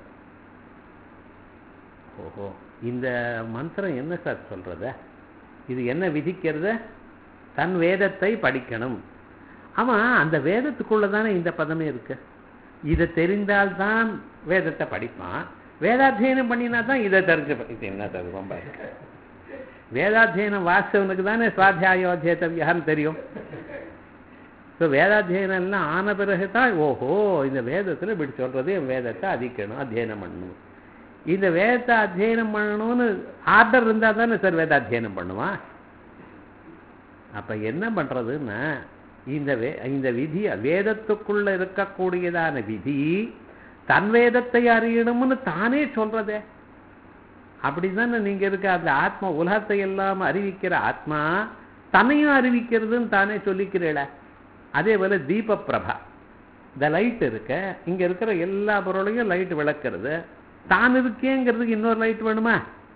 ஓஹோ இந்த மந்திரம் என்ன சார் சொல்றது இது என்ன விதிக்கிறது தன் வேதத்தை படிக்கணும் ஆமா அந்த வேதத்துக்குள்ள தானே இந்த பதமே இருக்கு இதை தெரிந்தால்தான் வேதத்தை படிப்பான் வேதாத்தியனம் பண்ணினா தான் இதை தெரிஞ்சு இது என்ன சார் ரொம்ப இருக்கு வேதாத்தியனம் வாசவனுக்கு தானே சுவாத்தியாயோத்தியத்தவியான்னு தெரியும் ஸோ வேதாத்தியனம் எல்லாம் ஆன பிறகு தான் ஓஹோ இந்த வேதத்தில் இப்படி சொல்றது என் வேதத்தை அதிக்கணும் அத்தியனம் பண்ணணும் இந்த வேதத்தை அத்தியனம் பண்ணணும்னு ஆர்டர் இருந்தால் தானே சார் வேதாத்தியனம் பண்ணுவான் அப்ப என்ன பண்றதுன்னா இந்த வே இந்த விதி வேதத்துக்குள்ள இருக்கக்கூடியதான விதி தன் வேதத்தை அறியணும்னு தானே சொல்றதே அப்படிதானே நீங்க இருக்க அந்த ஆத்மா உலகத்தை எல்லாம் அறிவிக்கிற ஆத்மா தன்னையும் அறிவிக்கிறதுன்னு தானே சொல்லிக்கிறீள அதே போல தீப பிரபா இந்த லைட் இருக்க இங்க இருக்கிற எல்லா பொருளையும் லைட் விளக்குறது தான் இருக்கேங்கிறதுக்கு இன்னொரு லைட் வேணுமா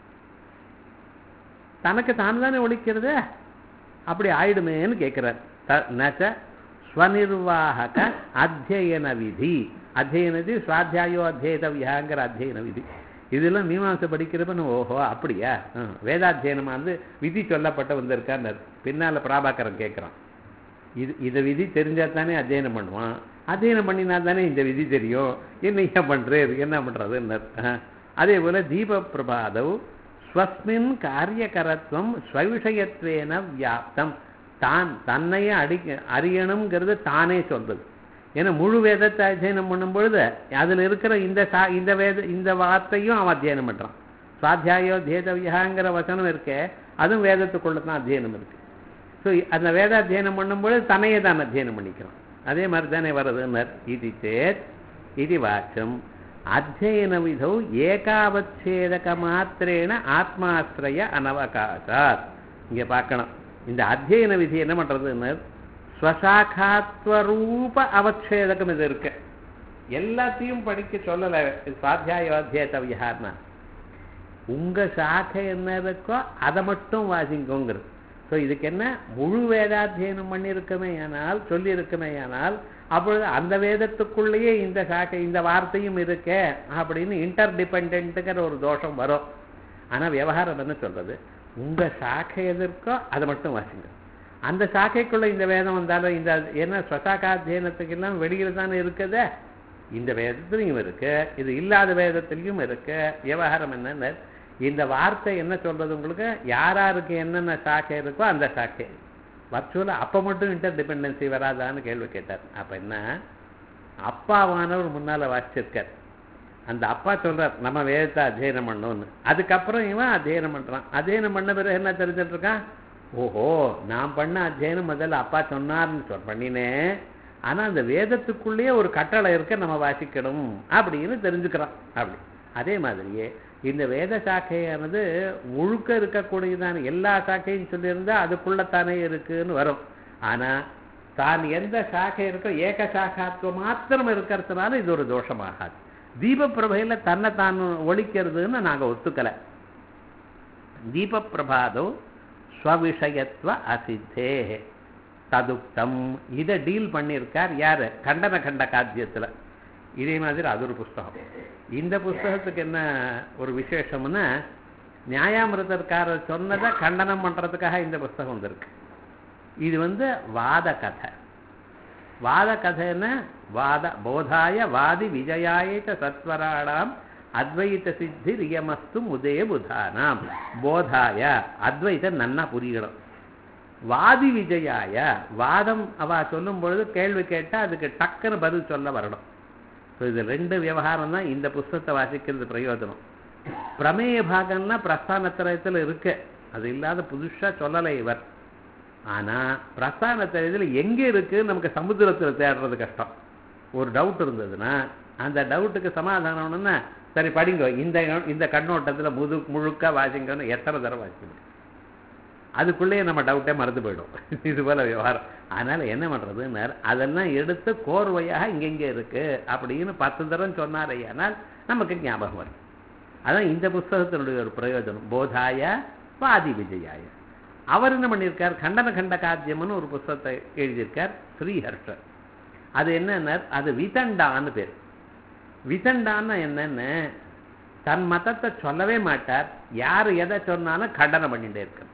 தனக்கு தான் தானே ஒழிக்கிறது அப்படி ஆயிடுமேன்னு கேட்கிறார் த- நச்ச ஸ்வநிர்வாகக அத்தியன விதி அத்தியன விதி சுவாத்தியாயோ அத்தியேதவியாங்கிற அத்தியன விதி இதெல்லாம் மீமாசை படிக்கிறப்ப நம்ம, ஓஹோ அப்படியா ஹம், வேதாத்தியனமா வந்து விதி சொல்லப்பட்ட வந்திருக்கான்னு பின்னால பிராபாகரன் கேட்கிறான் இது இதை விதி தெரிஞ்சா தானே அத்தியனம் பண்ணுவான் அத்தியனம் பண்ணினா தானே இந்த விதி தெரியும் என்ன ஏன் பண்றது என்ன பண்றதுன்னு அஹ். அதே போல தீப பிரபாதவ் ஸ்வஸ்மின் காரியகரத்துவம் ஸ்வவிஷயத்வேன வியாப்தம் தான் தன்னையே அடி அறியணுங்கிறது தானே சொல்றது ஏன்னா முழு வேதத்தை அத்தியனம் பண்ணும் பொழுது அதுல இருக்கிற இந்த சா இந்த வேத இந்த வார்த்தையும் அவன் அத்தியனம் பண்றான் சுவாத்தியாயோ தேதவியாங்கிற வசனம் இருக்கே அதுவும் வேதத்துக்குள்ள தான் அத்தியனம் இருக்கு ஸோ அந்த வேத அத்தியனம் பண்ணும்பொழுது தன்னையே தான் அத்தியனம் பண்ணிக்கிறான் அதே மாதிரி தானே வருதுன்னர் இது சேத் இது வாச்சம் அத்தியன விதௌ ஏகாவச்சேதக மாத்திரேன ஆத்மாஸ்திரய அனவகாசாத் இங்க பார்க்கணும் இந்த அத்தியன விதி என்ன பண்றதுன்னு ஸ்வசாகாத்வரூப அவச்சேதகம் இது இருக்கு எல்லாத்தையும் படிக்க சொல்லல சுவாத்தியாய அத்தியேதவியார்னா உங்க சாக்கை என்ன இருக்கோ அதை மட்டும் வாசிங்கோங்கிறது ஸோ இதுக்கு என்ன முழு வேதாத்தியனம் பண்ணியிருக்கமே ஆனால் சொல்லியிருக்கமே ஆனால் அப்பொழுது அந்த வேதத்துக்குள்ளேயே இந்த சாக்கை இந்த வார்த்தையும் இருக்கே அப்படின்னு இன்டர் டிபெண்ட்டுங்கிற ஒரு தோஷம் வரும் ஆனா விவகாரம் என்ன சொல்றது உங்க சாக்கை எது இருக்கோ அதை மட்டும் வாசிங்க அந்த சாக்கைக்குள்ள இந்த வேதம் வந்தாலும் இந்த என்ன ஸ்வசாகாத்தியனத்துக்கு எல்லாம் வெளியில தானே இருக்குதே இந்த வேதத்திலையும் இருக்கு இது இல்லாத வேதத்திலையும் இருக்கு விவகாரம் என்னன்னு இந்த வார்த்தை என்ன சொல்றது உங்களுக்கு யாராருக்கு என்னென்ன சாக்கை இருக்கோ அந்த சாக்கை வர்ச்சுவலாக அப்போ மட்டும் இன்டர் டிபெண்டன்சி வராதான்னு கேள்வி கேட்டார் அப்போ என்ன அப்பாவானவர் முன்னால் வாசிச்சிருக்கார் அந்த அப்பா சொல்றார் நம்ம வேதத்தை அத்தியனம் பண்ணணும்னு அதுக்கப்புறம் இவன் அத்தியனம் பண்றான் அத்தியனம் பண்ண பிறகு என்ன தெரிஞ்சுட்டு இருக்கான் ஓஹோ நான் பண்ண அத்தியனம் முதல்ல அப்பா சொன்னார்னு சொல் பண்ணினேன் ஆனா அந்த வேதத்துக்குள்ளேயே ஒரு கட்டளை இருக்க நம்ம வாசிக்கணும் அப்படின்னு தெரிஞ்சுக்கிறான் அப்படி அதே மாதிரியே இந்த வேத சாக்கையானது முழுக்க இருக்கக்கூடியதான எல்லா சாக்கையும் சொல்லியிருந்தா அதுக்குள்ளத்தானே இருக்குன்னு வரும் ஆனா தான் எந்த சாக்கை இருக்கோ ஏக சாக்காத்துவம் மாத்திரம் இருக்கிறதுனால இது ஒரு தோஷமாகாது தீபப்பிரபையில தன்னை தான் ஒழிக்கிறதுன்னு நாங்க ஒத்துக்கல தீபப்பிரபாதோ ஸ்வவிஷயத்துவ அசித்தே ததுக்தம் இதை டீல் பண்ணியிருக்கார் யாரு கண்டன கண்ட காத்தியத்துல இதே மாதிரி அது ஒரு புஸ்தகம் இந்த புஸ்தகத்துக்கு என்ன ஒரு விசேஷம்னா நியாயாமிரதற்காரர் சொன்னதை கண்டனம் பண்றதுக்காக இந்த புஸ்தகம் வந்திருக்கு இது வந்து வாத கதை வாத கதைன்னா வாத போதாய வாதி விஜயாயேச்ச சத்வராணாம் அத்வைத சித்தி ரியமஸ்து முதே புதானாம் போதாய அத்வைதம் நன்னா புரியணும் வாதி விஜயாய வாதம் அவ சொல்லும் பொழுது கேள்வி கேட்டா அதுக்கு டக்குன்னு பதில் சொல்ல வரணும் ஸோ இது ரெண்டு விவகாரம் தான் இந்த புஸ்தகத்தை வாசிக்கிறது பிரயோஜனம் பிரமேய பாகம்னா பிரஸ்தானத்திரயத்தில் இருக்கு அது இல்லாத புதுசா சொல்லலை இவர் ஆனா பிரஸ்தானத்திரயத்தில் எங்க இருக்கு நமக்கு சமுத்திரத்தில் தேடுறது கஷ்டம் ஒரு டவுட் இருந்ததுன்னா அந்த டவுட்டுக்கு சமாதானம்னா சரி படிங்க இந்த இந்த கண்ணோட்டத்துல முது முழுக்க வாசிங்கன்னு எத்தனை தடவை வாசிக்கணும் அதுக்குள்ளேயே நம்ம டவுட்டே மறந்து போயிடும் இது போல விவகாரம் அதனால என்ன பண்றதுன்னு அதெல்லாம் எடுத்து கோர்வையாக இங்கெங்கே இருக்கு அப்படின்னு பத்து தரம் சொன்னார் ஐயானால் நமக்கு ஞாபகம் வரும் அதான் இந்த புஸ்தகத்தினுடைய ஒரு பிரயோஜனம் போதாய வாதி விஜயாய அவர் என்ன பண்ணியிருக்கார் கண்டன கண்ட காத்தியம்னு ஒரு புஸ்தகத்தை எழுதியிருக்கார் ஸ்ரீஹர்ஷர் அது என்னன்னா அது விதண்டான்னு பேர் விதண்டான்னு என்னன்னு தன் மதத்தை சொல்லவே மாட்டார் யார் எதை சொன்னாலும் கண்டனம் பண்ணிட்டே இருக்கார்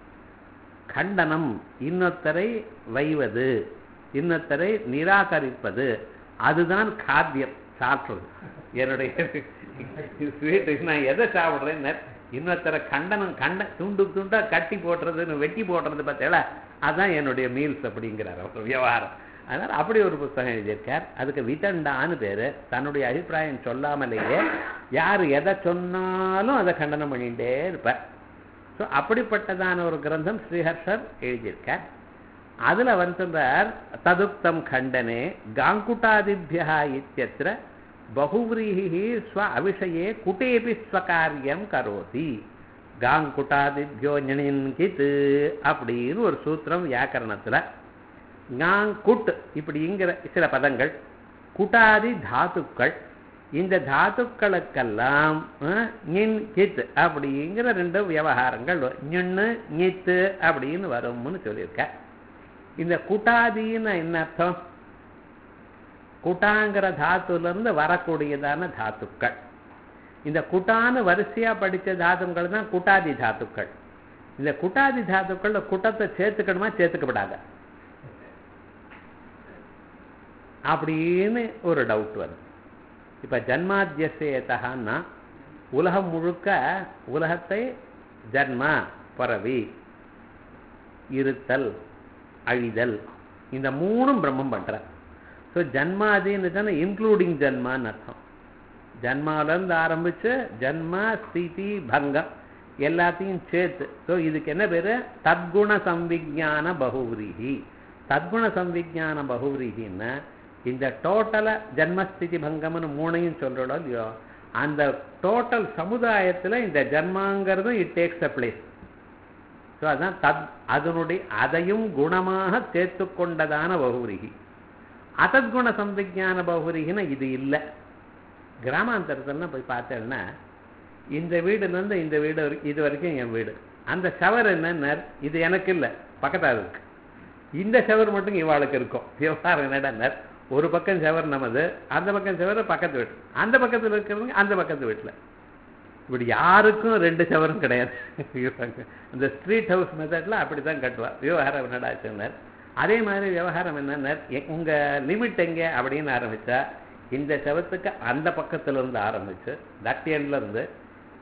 கண்டனம் இன்னொருத்தரை வைவது இன்னொருத்தரை நிராகரிப்பது அதுதான் காத்தியம் சாற்றுறது என்னுடைய ஸ்வீட்டு நான் எதை சாப்பிட்றேன்னு இன்னொருத்தரை கண்டனம் கண்ட துண்டு துண்டா கட்டி போடுறதுன்னு வெட்டி போடுறது பார்த்தேல அதுதான் என்னுடைய மீல்ஸ் அப்படிங்கிறார் அவர் விவகாரம் அதனால் அப்படி ஒரு புஸ்தகம் எழுதியிருக்கார் அதுக்கு விதண்டான்னு பேர் தன்னுடைய அபிப்பிராயம் சொல்லாமலேயே யார் எதை சொன்னாலும் அதை கண்டனம் பண்ணிகிட்டே இருப்பார் ஸோ அப்படிப்பட்டதான ஒரு கிரந்தம் ஸ்ரீஹர்ஷர் எழுதியிருக்கார் அதுல வந்துறார் ததுக்தம் கண்டனே காங்குட்டாதிபியா இத்தியத்திர பகுவிரீஹி ஸ்வ அவிஷயே குட்டேபி ஸ்வகாரியம் கரோதி காங்குட்டாதிபியோ ஞனின்கித் அப்படின்னு ஒரு சூத்திரம் வியாக்கரணத்துல காங்குட் இப்படிங்கிற சில பதங்கள் குட்டாதி தாத்துக்கள் இந்த தாத்துக்களுக்கெல்லாம் ஞின் கித் அப்படிங்கிற ரெண்டு விவகாரங்கள் ஞுன்னு ஞித்து அப்படின்னு வரும்னு சொல்லியிருக்க இந்த குட்டாதின்னு என்ன அர்த்தம் குட்டாங்கிற தாத்துல இருந்து வரக்கூடியதான தாத்துக்கள் இந்த குட்டான்னு வரிசையா படிச்ச தாத்துக்கள் தான் குட்டாதி தாத்துக்கள் இந்த குட்டாதி தாத்துக்கள் குட்டத்தை சேர்த்துக்கணுமா சேர்த்துக்கப்படாத அப்படின்னு ஒரு டவுட் வருது இப்ப ஜன்மாத்தியசேதகான்னா உலகம் முழுக்க உலகத்தை ஜன்மா பரவி இருத்தல் அழிதல் இந்த மூணும் பிரம்மம் பண்ற ஸோ ஜன்மாதின்னு தானே இன்க்ளூடிங் ஜன்மான்னு அர்த்தம் ஜன்மாவிலேருந்து ஆரம்பிச்சு ஜன்மா ஸ்திதி பங்கம் எல்லாத்தையும் சேர்த்து ஸோ இதுக்கு என்ன பேரு தத்குண சம்விஜான பகுவிரிகி தத்குண சம்விஜான பகுவிரிகின்னா இந்த டோட்டலா ஜன்மஸ்திதி பங்கம்னு மூணையும் சொல்றோம் இல்லையோ அந்த டோட்டல் சமுதாயத்துல இந்த ஜன்மாங்கிறது it takes a place so அதான் தத் அதனுடைய அதையும் குணமாக சேர்த்து கொண்டதான பகுரிகி அதத்குண சம்பிஜான பகுரிகின்னா இது இல்லை கிராமாந்தரத்துலாம் போய் பார்த்தேன்னா இந்த வீடுலேருந்து இந்த வீடு இது வரைக்கும் என் வீடு அந்த ஷவர் என்ன இது எனக்கு இல்லை பக்கத்தால் இருக்கு இந்த ஷவர் மட்டும் இவாளுக்கு இருக்கும் விவகாரம் என்னடா ஒரு பக்கம் செவர் நமது அந்த பக்கம் செவர் பக்கத்து வீட்டு அந்த பக்கத்தில் இருக்கிறவங்க அந்த பக்கத்து வீட்டில் இப்படி யாருக்கும் ரெண்டு செவரும் கிடையாது இந்த ஸ்ட்ரீட் ஹவுஸ் மெத்தடில் அப்படி தான் கட்டுவார் விவகாரம் என்னடா சொன்னார் அதே மாதிரி விவகாரம் என்னன்னா உங்க லிமிட் எங்க அப்படின்னு ஆரம்பிச்சா இந்த செவத்துக்கு அந்த பக்கத்துல இருந்து ஆரம்பிச்சு தட் எண்ட்ல இருந்து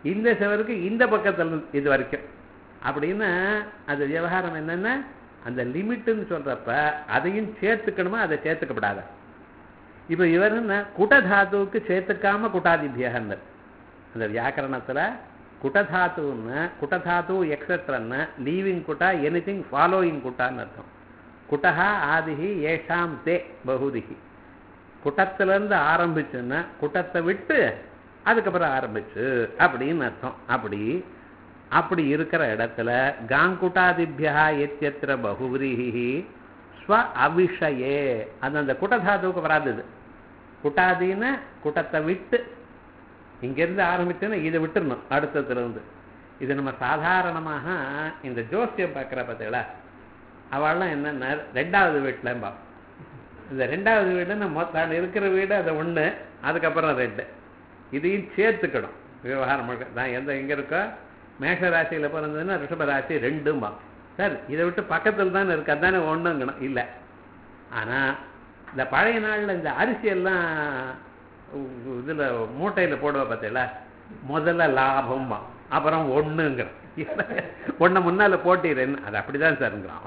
இந்த செவருக்கு இந்த பக்கத்துல இருந்து இது வரைக்கும் அப்படின்னு அது விவகாரம் என்னன்னா அந்த லிமிட்டுன்னு சொல்றப்ப அதையும் சேர்த்துக்கணுமா அதை சேர்த்துக்கப்படாத இப்ப இவர் என்ன குட்டதாத்துவுக்கு சேர்த்துக்காம குட்டாதிபியகன்னு அந்த வியாக்கரணத்துல குட்டதாத்துன்னு குட்டதாத்து எக்ஸட்ரன்னு லீவிங் குட்டா எனிதிங் ஃபாலோயிங் குட்டான்னு அர்த்தம் குட்டஹா ஆதிஹி ஏஷாம் தே பகுதிஹி குட்டத்திலிருந்து ஆரம்பிச்சுன்னா குட்டத்தை விட்டு அதுக்கப்புறம் ஆரம்பிச்சு அப்படின்னு அர்த்தம் அப்படி அப்படி இருக்கிற இடத்துல காங்குட்டாதிபியா எத்தியத்திர பகுவிரிஹி ஸ்வ அவிஷயே அது அந்த குட்டதாதுவுக்கு வராது இது குட்டாதின்னு குட்டத்தை விட்டு இங்கிருந்து ஆரம்பிச்சுன்னா இதை விட்டுறணும் அடுத்ததுல இருந்து இது நம்ம சாதாரணமாக இந்த ஜோசியம் பார்க்குற பார்த்தீங்களா அவள்லாம் என்னன்னா ரெண்டாவது வீட்டிலம்பா இந்த ரெண்டாவது வீடுன்னு மொத்தம் இருக்கிற வீடு அது ஒன்று அதுக்கப்புறம் ரெண்டு இதையும் சேர்த்துக்கணும் விவகாரம் முழுக்க நான் எந்த எங்கே இருக்கோ மேஷ ராசியில் பிறந்ததுன்னா ரிஷப ராசி ரெண்டும்பா சார் இதை விட்டு பக்கத்தில் தானே இருக்கு அதானே ஒன்றுங்கணும் இல்லை ஆனால் இந்த பழைய நாளில் இந்த அரிசியெல்லாம் இதில் மூட்டையில் போடுவா பார்த்தீங்களா முதல்ல லாபம்பா அப்புறம் ஒன்றுங்கிற ஒன்றை முன்னால் போட்டிடுறேன்னு அது அப்படிதான் சார்ங்கிறான்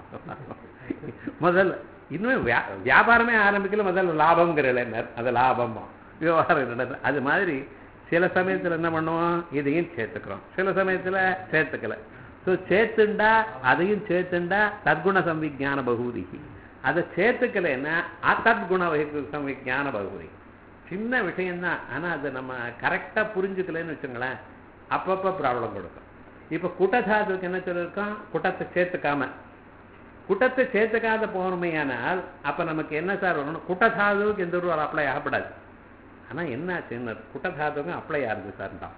முதல்ல இன்னும் வியா வியாபாரமே ஆரம்பிக்கல முதல்ல லாபங்கிற அது லாபமா விவகாரம் நடந்தது அது மாதிரி சில சமயத்தில் என்ன பண்ணுவோம் இதையும் சேர்த்துக்கிறோம் சில சமயத்தில் சேர்த்துக்கல ஸோ சேர்த்துண்டா அதையும் சேர்த்துண்டா தற்குண சம்விஜான பகுதிக்கு அதை சேர்த்துக்கலைன்னா அத்தற்குண சம்விஜான பகுதி சின்ன விஷயம்தான் ஆனால் அதை நம்ம கரெக்டாக புரிஞ்சுக்கலன்னு வச்சுங்களேன் அப்பப்போ ப்ராப்ளம் கொடுக்கும் இப்போ குட்டதாதுக்கு என்ன சொல்லியிருக்கோம் குட்டத்தை சேர்த்துக்காம குட்டத்தை சேர்த்துக்காத போகணுமையானால் அப்போ நமக்கு என்ன சார் வரணும் குட்டதாதுவுக்கு எந்த ஒரு அப்ளை ஆகப்படாது ஆனால் என்ன ஆச்சுன்னு குட்டதாதுவுக்கு அப்ளை ஆகுது சார் தான்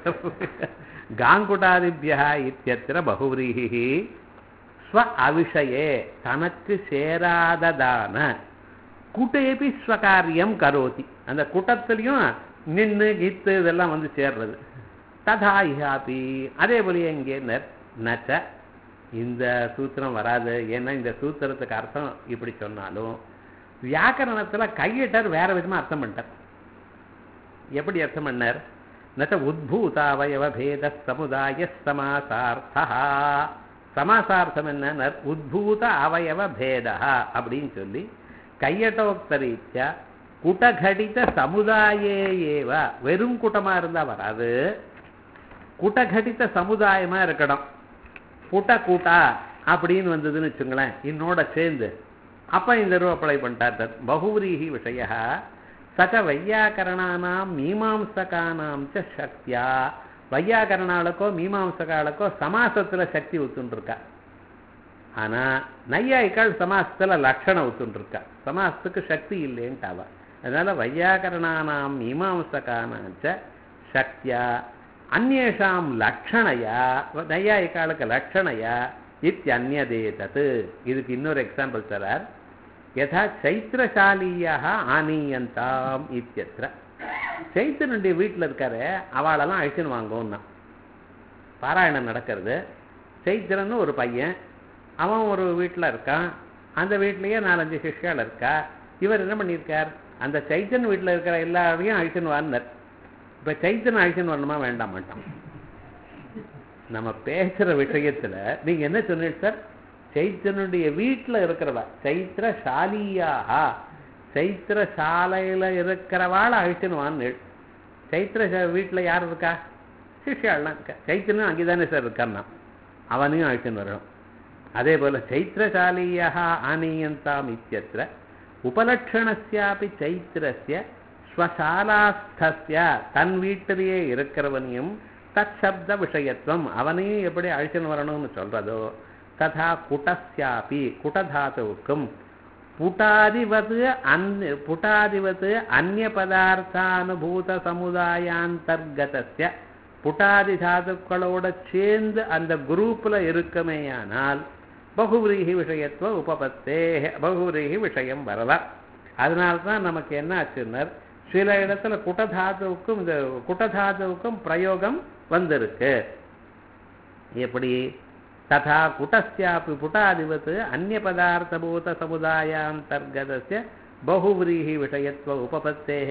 காங்குடாதிபியா இத்தியத்திர பகுவிரீகி ஸ்வ அவிஷயே தனக்கு சேராததான குட்டேபி ஸ்வகாரியம் கரோதி அந்த குட்டத்திலையும் நின்று கித்து இதெல்லாம் வந்து சேர்றது ததா இஹாபி அதே போலயே இங்கே நச்ச இந்த சூத்திரம் வராது ஏன்னா இந்த சூத்திரத்துக்கு அர்த்தம் இப்படி சொன்னாலும் வியாக்கரணத்துல கையிட்டர் வேற விதமா அர்த்தம் பண்ணிட்டார் எப்படி அர்த்தம் பண்ணார் நச்ச உத்பூதாவயவ பேத சமுதாய சமாசார்த்தா சமாசார்த்தம் என்ன உத்பூத அவயவ பேதா அப்படின்னு சொல்லி கையட்டோக்தரீத்யா குட்டகடித சமுதாயே ஏவ வெறும் கூட்டமா இருந்தா வராது குட்டகடித சமுதாயமா இருக்கணும் புட்ட கூட்டா அப்படின்னு வந்ததுன்னு வச்சுங்களேன் இன்னோட சேர்ந்து அப்ப இந்த ரூ அப்ளை பண்ணிட்டார் பகுரீகி விஷய சக வையாக்கரணானாம் மீமாம்சகானாம் ச சக்தியா வையாக்கரணாளுக்கோ மீமாம்சகாளுக்கோ சமாசத்துல சக்தி ஒத்துருக்கா ஆனா நையாய்க்கால் சமாசத்துல லட்சணம் ஒத்துருக்கா சமாசத்துக்கு சக்தி இல்லைன்ட்டாவா அதனால வையாக்கரணானாம் மீமாம்சகானாம் ச சக்தியா அந்நேஷாம் லக்ஷணையா நையாயிக்காளுக்கு லக்ஷணையா இத்தியன்யதே தத் இதுக்கு இன்னொரு எக்ஸாம்பிள் தரார் யதா சைத்திரசாலியாக ஆனீயந்தாம் இத்தியத்திர சைத்திரனுடைய வீட்டில் இருக்காரு அவளெல்லாம் அழிச்சுன்னு வாங்குவோம்னா பாராயணம் நடக்கிறது சைத்திரன்னு ஒரு பையன் அவன் ஒரு வீட்டில் இருக்கான் அந்த வீட்லேயே நாலஞ்சு சிஷ்யால் இருக்கா இவர் என்ன பண்ணியிருக்கார் அந்த சைத்தன் வீட்டில் இருக்கிற எல்லாரையும் அழிச்சுன்னு வாங்கினார் இப்போ சைத்தன் அழிச்சுன்னு வரணுமா வேண்டாம் மாட்டான் நம்ம பேசுற விஷயத்துல நீங்க என்ன சொன்னீங்க சார் சைத்தனுடைய வீட்டுல இருக்கிறவா சைத்திர சாலியாக சைத்திர சாலையில இருக்கிறவாள் அழிச்சுன்னு வான்னு சைத்திர வீட்டுல யார் இருக்கா சிஷ்யாள்லாம் இருக்கா சைத்தனும் அங்கேதானே சார் இருக்கான்னா அவனையும் அழிச்சுன்னு வரணும் அதே போல சைத்திரசாலியாக ஆனீயந்தாம் இத்தியத்திர உபலட்சணஸ்யாபி சைத்திரஸ்ய ஸ்வசாலாஸ்திய தன் வீட்டிலேயே இருக்கிறவனையும் தற்சப்த விஷயத்துவம் அவனையும் எப்படி அழிச்சுன்னு வரணும்னு சொல்றதோ ததா குட்டஸ்யாபி குட்டதாத்துவுக்கும் புட்டாதிவது அந் புட்டாதிவது அந்நிய பதார்த்தானுபூத சமுதாயாந்தர்கதஸ்ய புட்டாதி தாதுக்களோட சேர்ந்து அந்த குரூப்ல இருக்குமேயானால் பகுவிரீகி விஷயத்துவ உபபத்தே பகுவிரீகி விஷயம் வரலாம் அதனால்தான் நமக்கு என்ன ஆச்சுன்னர் சில இடத்துல குட்டதாதுவுக்கும் இந்த குட்டதாதுவுக்கும் பிரயோகம் வந்திருக்கு எப்படி ததா குட்டஸ்யாப்பி புட்டாதிவத் அந்நிய பதார்த்தபூத சமுதாயாந்தர்கதஸ்ய பகுவிரீகி விஷயத்துவ உபபத்தேः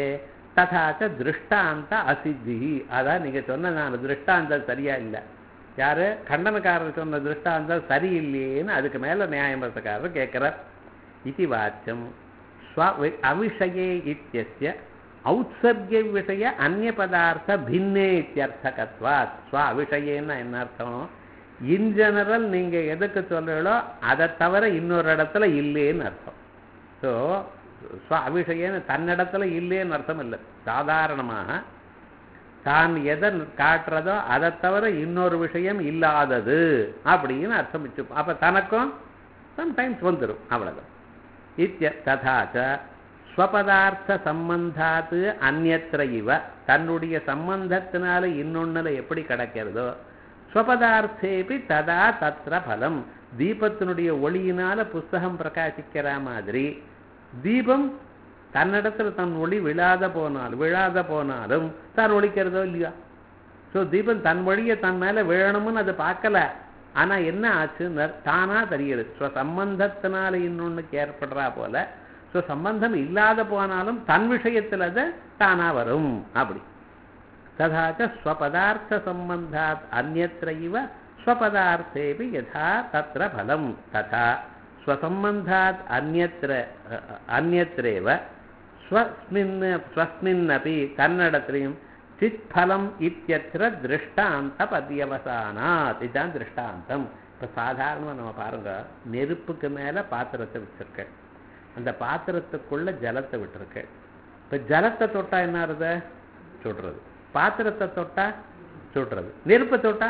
ததாச்ச திருஷ்டாந்த அசித்தி அதான் நீங்க சொன்ன நான் திருஷ்டாந்தம் சரியா இல்லை யாரு கண்டனக்காரர் சொன்ன திருஷ்டாந்தம் சரியில்லையேன்னு அதுக்கு மேல நியாயமரத்துக்காரர் கேட்கிறார் இது வாச்சம் ஸ்வ அவிஷயே இத்தியஸ்ய ஔத்சர்ய விஷய அந்நிய பதார்த்த பின்னே இத்தியர்த்தகத்வாத் ஸ்வ அவிஷயன்னா என்ன அர்த்தம் இன் ஜெனரல் நீங்க எதுக்கு சொல்றீங்களோ அதை தவிர இன்னொரு இடத்துல இல்லைன்னு அர்த்தம் ஸோ ஸ்வ அவிஷயன்னு தன்னிடத்துல இல்லைன்னு அர்த்தம் இல்லை சாதாரணமாக தான் எதை காட்டுறதோ அதை தவிர இன்னொரு விஷயம் இல்லாதது அப்படின்னு அர்த்தம் வச்சுப்போம் அப்ப தனக்கும் சம்டைம்ஸ் வந்துடும் அவ்வளவுதான் இத்திய ததாச்ச ஸ்வபதார்த்த சம்பந்தாத்து அந்நத்திர இவ தன்னுடைய சம்பந்தத்தினால இன்னொன்னுல எப்படி கிடைக்கிறதோ ஸ்வபதார்த்தேபி ததா தத்ர பலம் தீபத்தினுடைய ஒளியினால புஸ்தகம் பிரகாசிக்கிற மாதிரி தீபம் தன்னிடத்துல தன் ஒளி விழாத போனால் விழாத போனாலும் தான் ஒழிக்கிறதோ இல்லையா ஸோ தீபம் தன் வழியை தன் மேல விழணும்னு அது பார்க்கல ஆனா என்ன ஆச்சுன்னு தானா தெரியுது ஸோ சம்பந்தத்தினால இன்னொன்னுக்கு ஏற்படுறா போல ஸோ சம்பந்தம் இல்லாத போனாலும் தன் விஷயத்துல அது தானா வரும் அப்படி ததாச்ச ஸ்வபதார்த்த சம்பந்தாத் அந்நத்திர இவ ஸ்வபதார்த்தேபி யதா தத்ர பலம் ததா ஸ்வசம்பந்தாத் அந்நத்திர அந்நத்திரேவ ஸ்வஸ்மின் ஸ்வஸ்மின்னபி தன்னிடத்திலையும் சித் பலம் இத்தியத்திர திருஷ்டாந்த பத்தியவசானாத் இதுதான் திருஷ்டாந்தம் இப்போ சாதாரணமாக நம்ம பாருங்க நெருப்புக்கு மேலே பாத்திரத்தை வச்சிருக்கேன் அந்த பாத்திரத்துக்குள்ள ஜலத்தை விட்டுருக்கேன் இப்போ ஜலத்தை தொட்டா என்ன ஆறுது சுடுறது பாத்திரத்தை தொட்டா சுடுறது நெருப்பை தொட்டா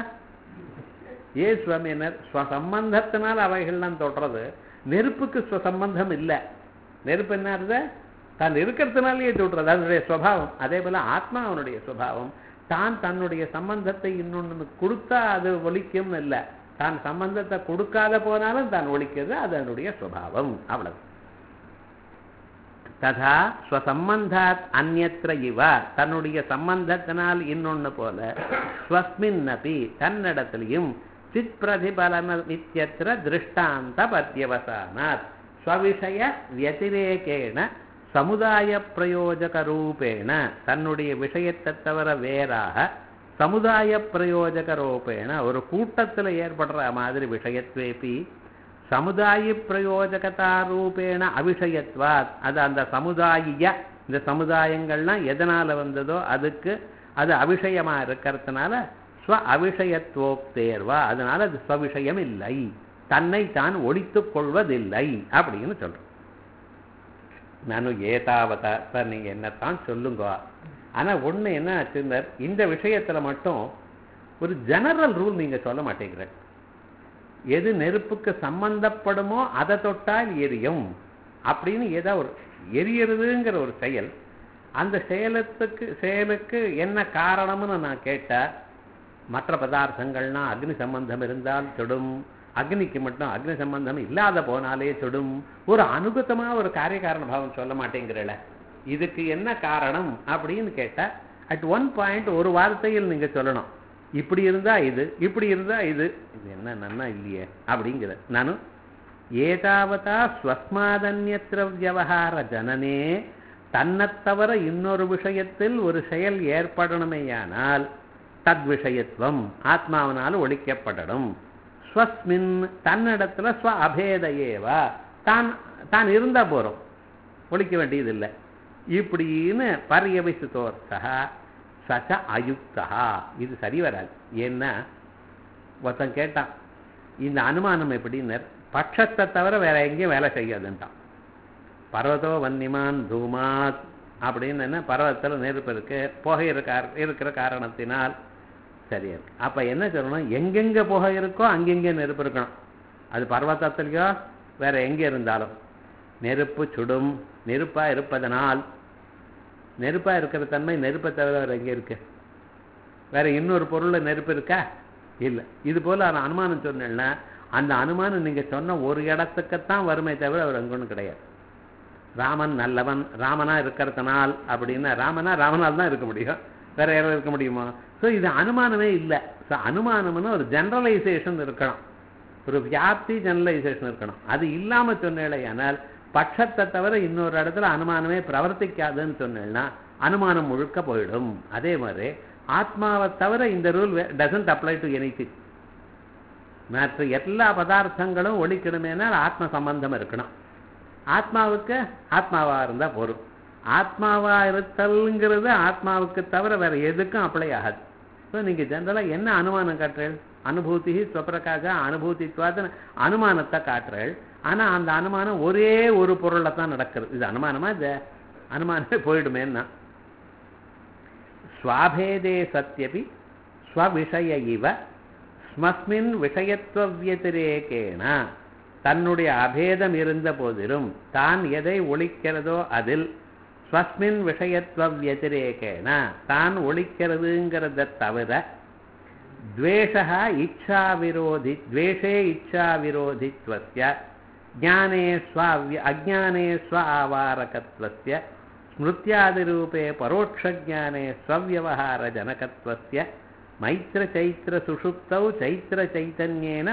ஏ சுவாமியினர் ஸ்வசம்பந்தத்தினால் அவைகள்லாம் தொடுறது நெருப்புக்கு ஸ்வசம்பந்தம் இல்லை நெருப்பு என்ன இருந்த தான் இருக்கிறதுனாலேயே தொடுறது அதனுடைய சுவாவம் அதே போல ஆத்மா அவனுடைய சுவாவம் தான் தன்னுடைய சம்பந்தத்தை இன்னொன்று கொடுத்தா அது ஒழிக்கும் இல்லை தான் சம்பந்தத்தை கொடுக்காத போனாலும் தான் ஒழிக்கிறது அது அதனுடைய சுவாவம் அவ்வளவு ததா ஸ்வசம்பந்தாத் அந்நத்திர இவ தன்னுடைய சம்பந்தத்தினால் இன்னொன்னு போல ஸ்வஸ்மின் அப்பி தன்னிடத்திலையும் சித் பிரதிபலன இத்தியத்திர திருஷ்டாந்த பத்தியவசானாத் ஸ்வவிஷய வத்திரேகேண சமுதாய பிரயோஜக ரூபேண தன்னுடைய விஷயத்தை தவிர வேறாக சமுதாய பிரயோஜக ரூபேண ஒரு கூட்டத்தில் ஏற்படுற மாதிரி விஷயத்வேபி சமுதாய பிரயோஜகதா ரூபேண அவிஷயத்வாத் அது அந்த சமுதாய இந்த சமுதாயங்கள்லாம் எதனால வந்ததோ அதுக்கு அது அவிஷயமா இருக்கிறதுனால ஸ்வ அவிஷயத்துவோக்தேர்வா அதனால அது ஸ்வவிஷயம் இல்லை தன்னை தான் ஒழித்துக் கொள்வதில்லை அப்படின்னு சொல்றோம் நானும் ஏதாவதா சார் நீங்க என்னத்தான் சொல்லுங்க ஆனா ஒண்ணு என்ன ஆச்சுன்னா இந்த விஷயத்துல மட்டும் ஒரு ஜெனரல் ரூல் நீங்க சொல்ல மாட்டேங்கிற எது நெருப்புக்கு சம்பந்தப்படுமோ அதை தொட்டால் எரியும் அப்படின்னு ஏதோ ஒரு எரியறதுங்கிற ஒரு செயல் அந்த செயலத்துக்கு செயலுக்கு என்ன காரணம்னு நான் கேட்டா மற்ற பதார்த்தங்கள்னா அக்னி சம்பந்தம் இருந்தால் சுடும் அக்னிக்கு மட்டும் அக்னி சம்பந்தம் இல்லாத போனாலே சுடும் ஒரு அனுகத்தமா ஒரு காரியகாரண பாவம் சொல்ல மாட்டேங்கிறல இதுக்கு என்ன காரணம் அப்படின்னு கேட்டா அட் ஒன் பாயிண்ட் ஒரு வார்த்தையில் நீங்க சொல்லணும் இப்படி இருந்தா இது இப்படி இருந்தா இது இது என்ன நன்னா இல்லையே அப்படிங்கிற நானும் ஏதாவதா ஸ்வஸ்மாதன்யத்திர வியவகார ஜனனே தன்னைத் தவிர இன்னொரு விஷயத்தில் ஒரு செயல் ஏற்படணுமேயானால் தத் விஷயத்துவம் ஆத்மாவனால் ஒழிக்கப்படணும் ஸ்வஸ்மின் தன்னிடத்துல ஸ்வ அபேத ஏவா தான் தான் இருந்தா போறோம் ஒழிக்க வேண்டியதில்லை இப்படின்னு பரியபிசுதோர்த்தா சச்ச அயுக்தா இது சரி வராது ஏன்னா ஒருத்தன் கேட்டான் இந்த அனுமானம் எப்படின்னு பட்சத்தை தவிர வேற எங்கேயும் வேலை செய்யாதுன்ட்டான் பர்வதோ வன்னிமான் தூமாத் அப்படின்னு என்ன பர்வதத்தில் நெருப்பு இருக்கு புகை இருக்க இருக்கிற காரணத்தினால் சரியா இருக்கு அப்ப என்ன சொல்லணும் எங்கெங்க புகை இருக்கோ அங்கெங்கே நெருப்பு இருக்கணும் அது பர்வத்தத்திலையோ வேற எங்க இருந்தாலும் நெருப்பு சுடும் நெருப்பா இருப்பதனால் நெருப்பா இருக்கிற தன்மை நெருப்பை தவிர வேற எங்க இருக்கு வேற இன்னொரு பொருள்ல நெருப்பு இருக்கா இல்லை இது போல அந்த அனுமானம் சொன்னேன்னா அந்த அனுமானம் நீங்க சொன்ன ஒரு இடத்துக்குத்தான் வருமே தவிர அவர் அங்கொன்றும் கிடையாது ராமன் நல்லவன் ராமனா இருக்கிறதுனால் அப்படின்னா ராமனா ராமனால் தான் இருக்க முடியும் வேற யாரும் இருக்க முடியுமா ஸோ இது அனுமானமே இல்லை ஸோ அனுமானம்னு ஒரு ஜெனரலைசேஷன் இருக்கணும் ஒரு வியாப்தி ஜெனரலைசேஷன் இருக்கணும் அது இல்லாம சொன்னேனால் பட்சத்தை தவிர இன்னொரு இடத்துல அனுமானமே பிரவர்த்திக்காதுன்னு சொன்னேன்னா அனுமானம் முழுக்க போயிடும் அதே மாதிரி ஆத்மாவை தவிர இந்த rule doesn't apply to anything மற்ற எல்லா பதார்த்தங்களும் ஒழிக்கணுமேனால் ஆத்ம சம்பந்தம் இருக்கணும் ஆத்மாவுக்கு ஆத்மாவா இருந்தா போரும் ஆத்மாவா இருத்தல்ங்கிறது ஆத்மாவுக்கு தவிர வேற எதுக்கும் அப்ளை ஆகாது ஸோ நீங்க ஜென்ரலா என்ன அனுமானம் காட்டுறேன் அனுபூதி ஸ்வப்பிரகாச அனுபூதித்வாத அனுமானத்தை காட்டுறேள் ஆனா அந்த அனுமானம் ஒரே ஒரு பொருள்ல தான் நடக்கிறது இது அனுமானமா இது அனுமானமே போயிடுமேன்னா ஸ்வாபேதே சத்யபி ஸ்வவிஷய இவ ஸ்மஸ்மின் விஷயத்துவ வியதிரேகேன தன்னுடைய அபேதம் இருந்த போதிலும் தான் எதை ஒழிக்கிறதோ அதில் ஸ்வஸ்மின் விஷயத்துவ வியதிரேகேன தான் ஒழிக்கிறதுங்கிறத தவிர द्वेषः इच्छाविरोधि द्वेषे इच्छाविरोधित्वस्य ज्ञाने स्वाव्य अज्ञाने स्व आवारकत्वस्य स्मृत्यादिरूपे परोक्षज्ञाने स्वव्यवहारजनकत्वस्य मैत्रचैत्रसुषुप्तौ चैत्रचैतन्येन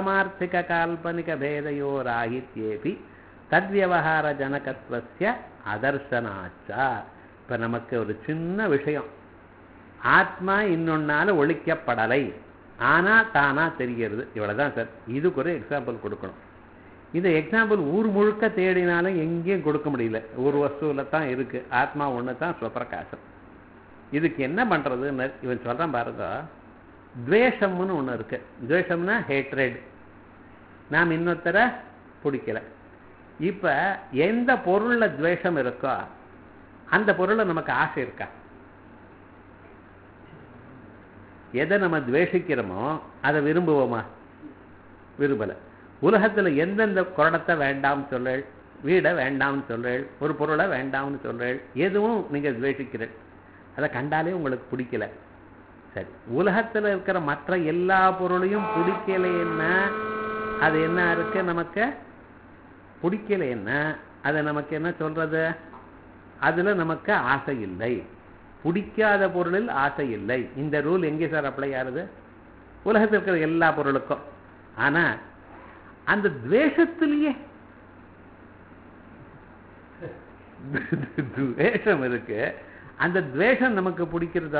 पारमार्थिककाल्पनिकभेदयोराहित्येऽपि तद्व्यवहारजनकत्वस्य அதர்சனாச்ச இப்போ நமக்கு ஒரு சின்ன விஷயம் ஆத்மா இன்னொன்னால ஒழிக்கப்படலை ஆனா தானா தெரிகிறது இவ்வளவுதான் சார் இதுக்கு ஒரு எக்ஸாம்பிள் கொடுக்கணும் இந்த எக்ஸாம்பிள் ஊர் முழுக்க தேடினாலும் எங்கேயும் கொடுக்க முடியல ஒரு வஸ்துவில் தான் இருக்கு ஆத்மா ஒன்று தான் சுவப்பிரகாசம் இதுக்கு என்ன பண்றதுன்னு இவன் சொல்றான் பாருங்க துவேஷம்னு ஒன்று இருக்கு துவேஷம்னா ஹேட்ரேட் நாம் இன்னொருத்தரை பிடிக்கல இப்ப எந்த பொருள்ல துவேஷம் இருக்கோ அந்த பொருள்ல நமக்கு ஆசை இருக்கா எதை நம்ம துவேஷிக்கிறோமோ அதை விரும்புவோமா விரும்பல உலகத்துல எந்தெந்த குரடத்தை வேண்டாம்னு சொல்றேள் வீடை வேண்டாம்னு சொல்றேள் ஒரு பொருளை வேண்டாம்னு சொல்றேள் எதுவும் நீங்க துவேஷிக்கிறேள் அதை கண்டாலே உங்களுக்கு பிடிக்கல சரி உலகத்துல இருக்கிற மற்ற எல்லா பொருளையும் பிடிக்கலைன்னா அது என்ன இருக்கு நமக்கு பிடிக்கலைன்னா அதை நமக்கு என்ன சொல்றது அதுல நமக்கு ஆசை இல்லை பிடிக்காத பொருளில் ஆசை இல்லை இந்த ரூல் எங்கே சார் அப்ளை ஆகுது உலகத்தில் இருக்கிற எல்லா பொருளுக்கும் ஆனா அந்த துவேஷத்திலேயே துவேஷம் இருக்கு அந்த துவேஷம் நமக்கு பிடிக்கிறதோ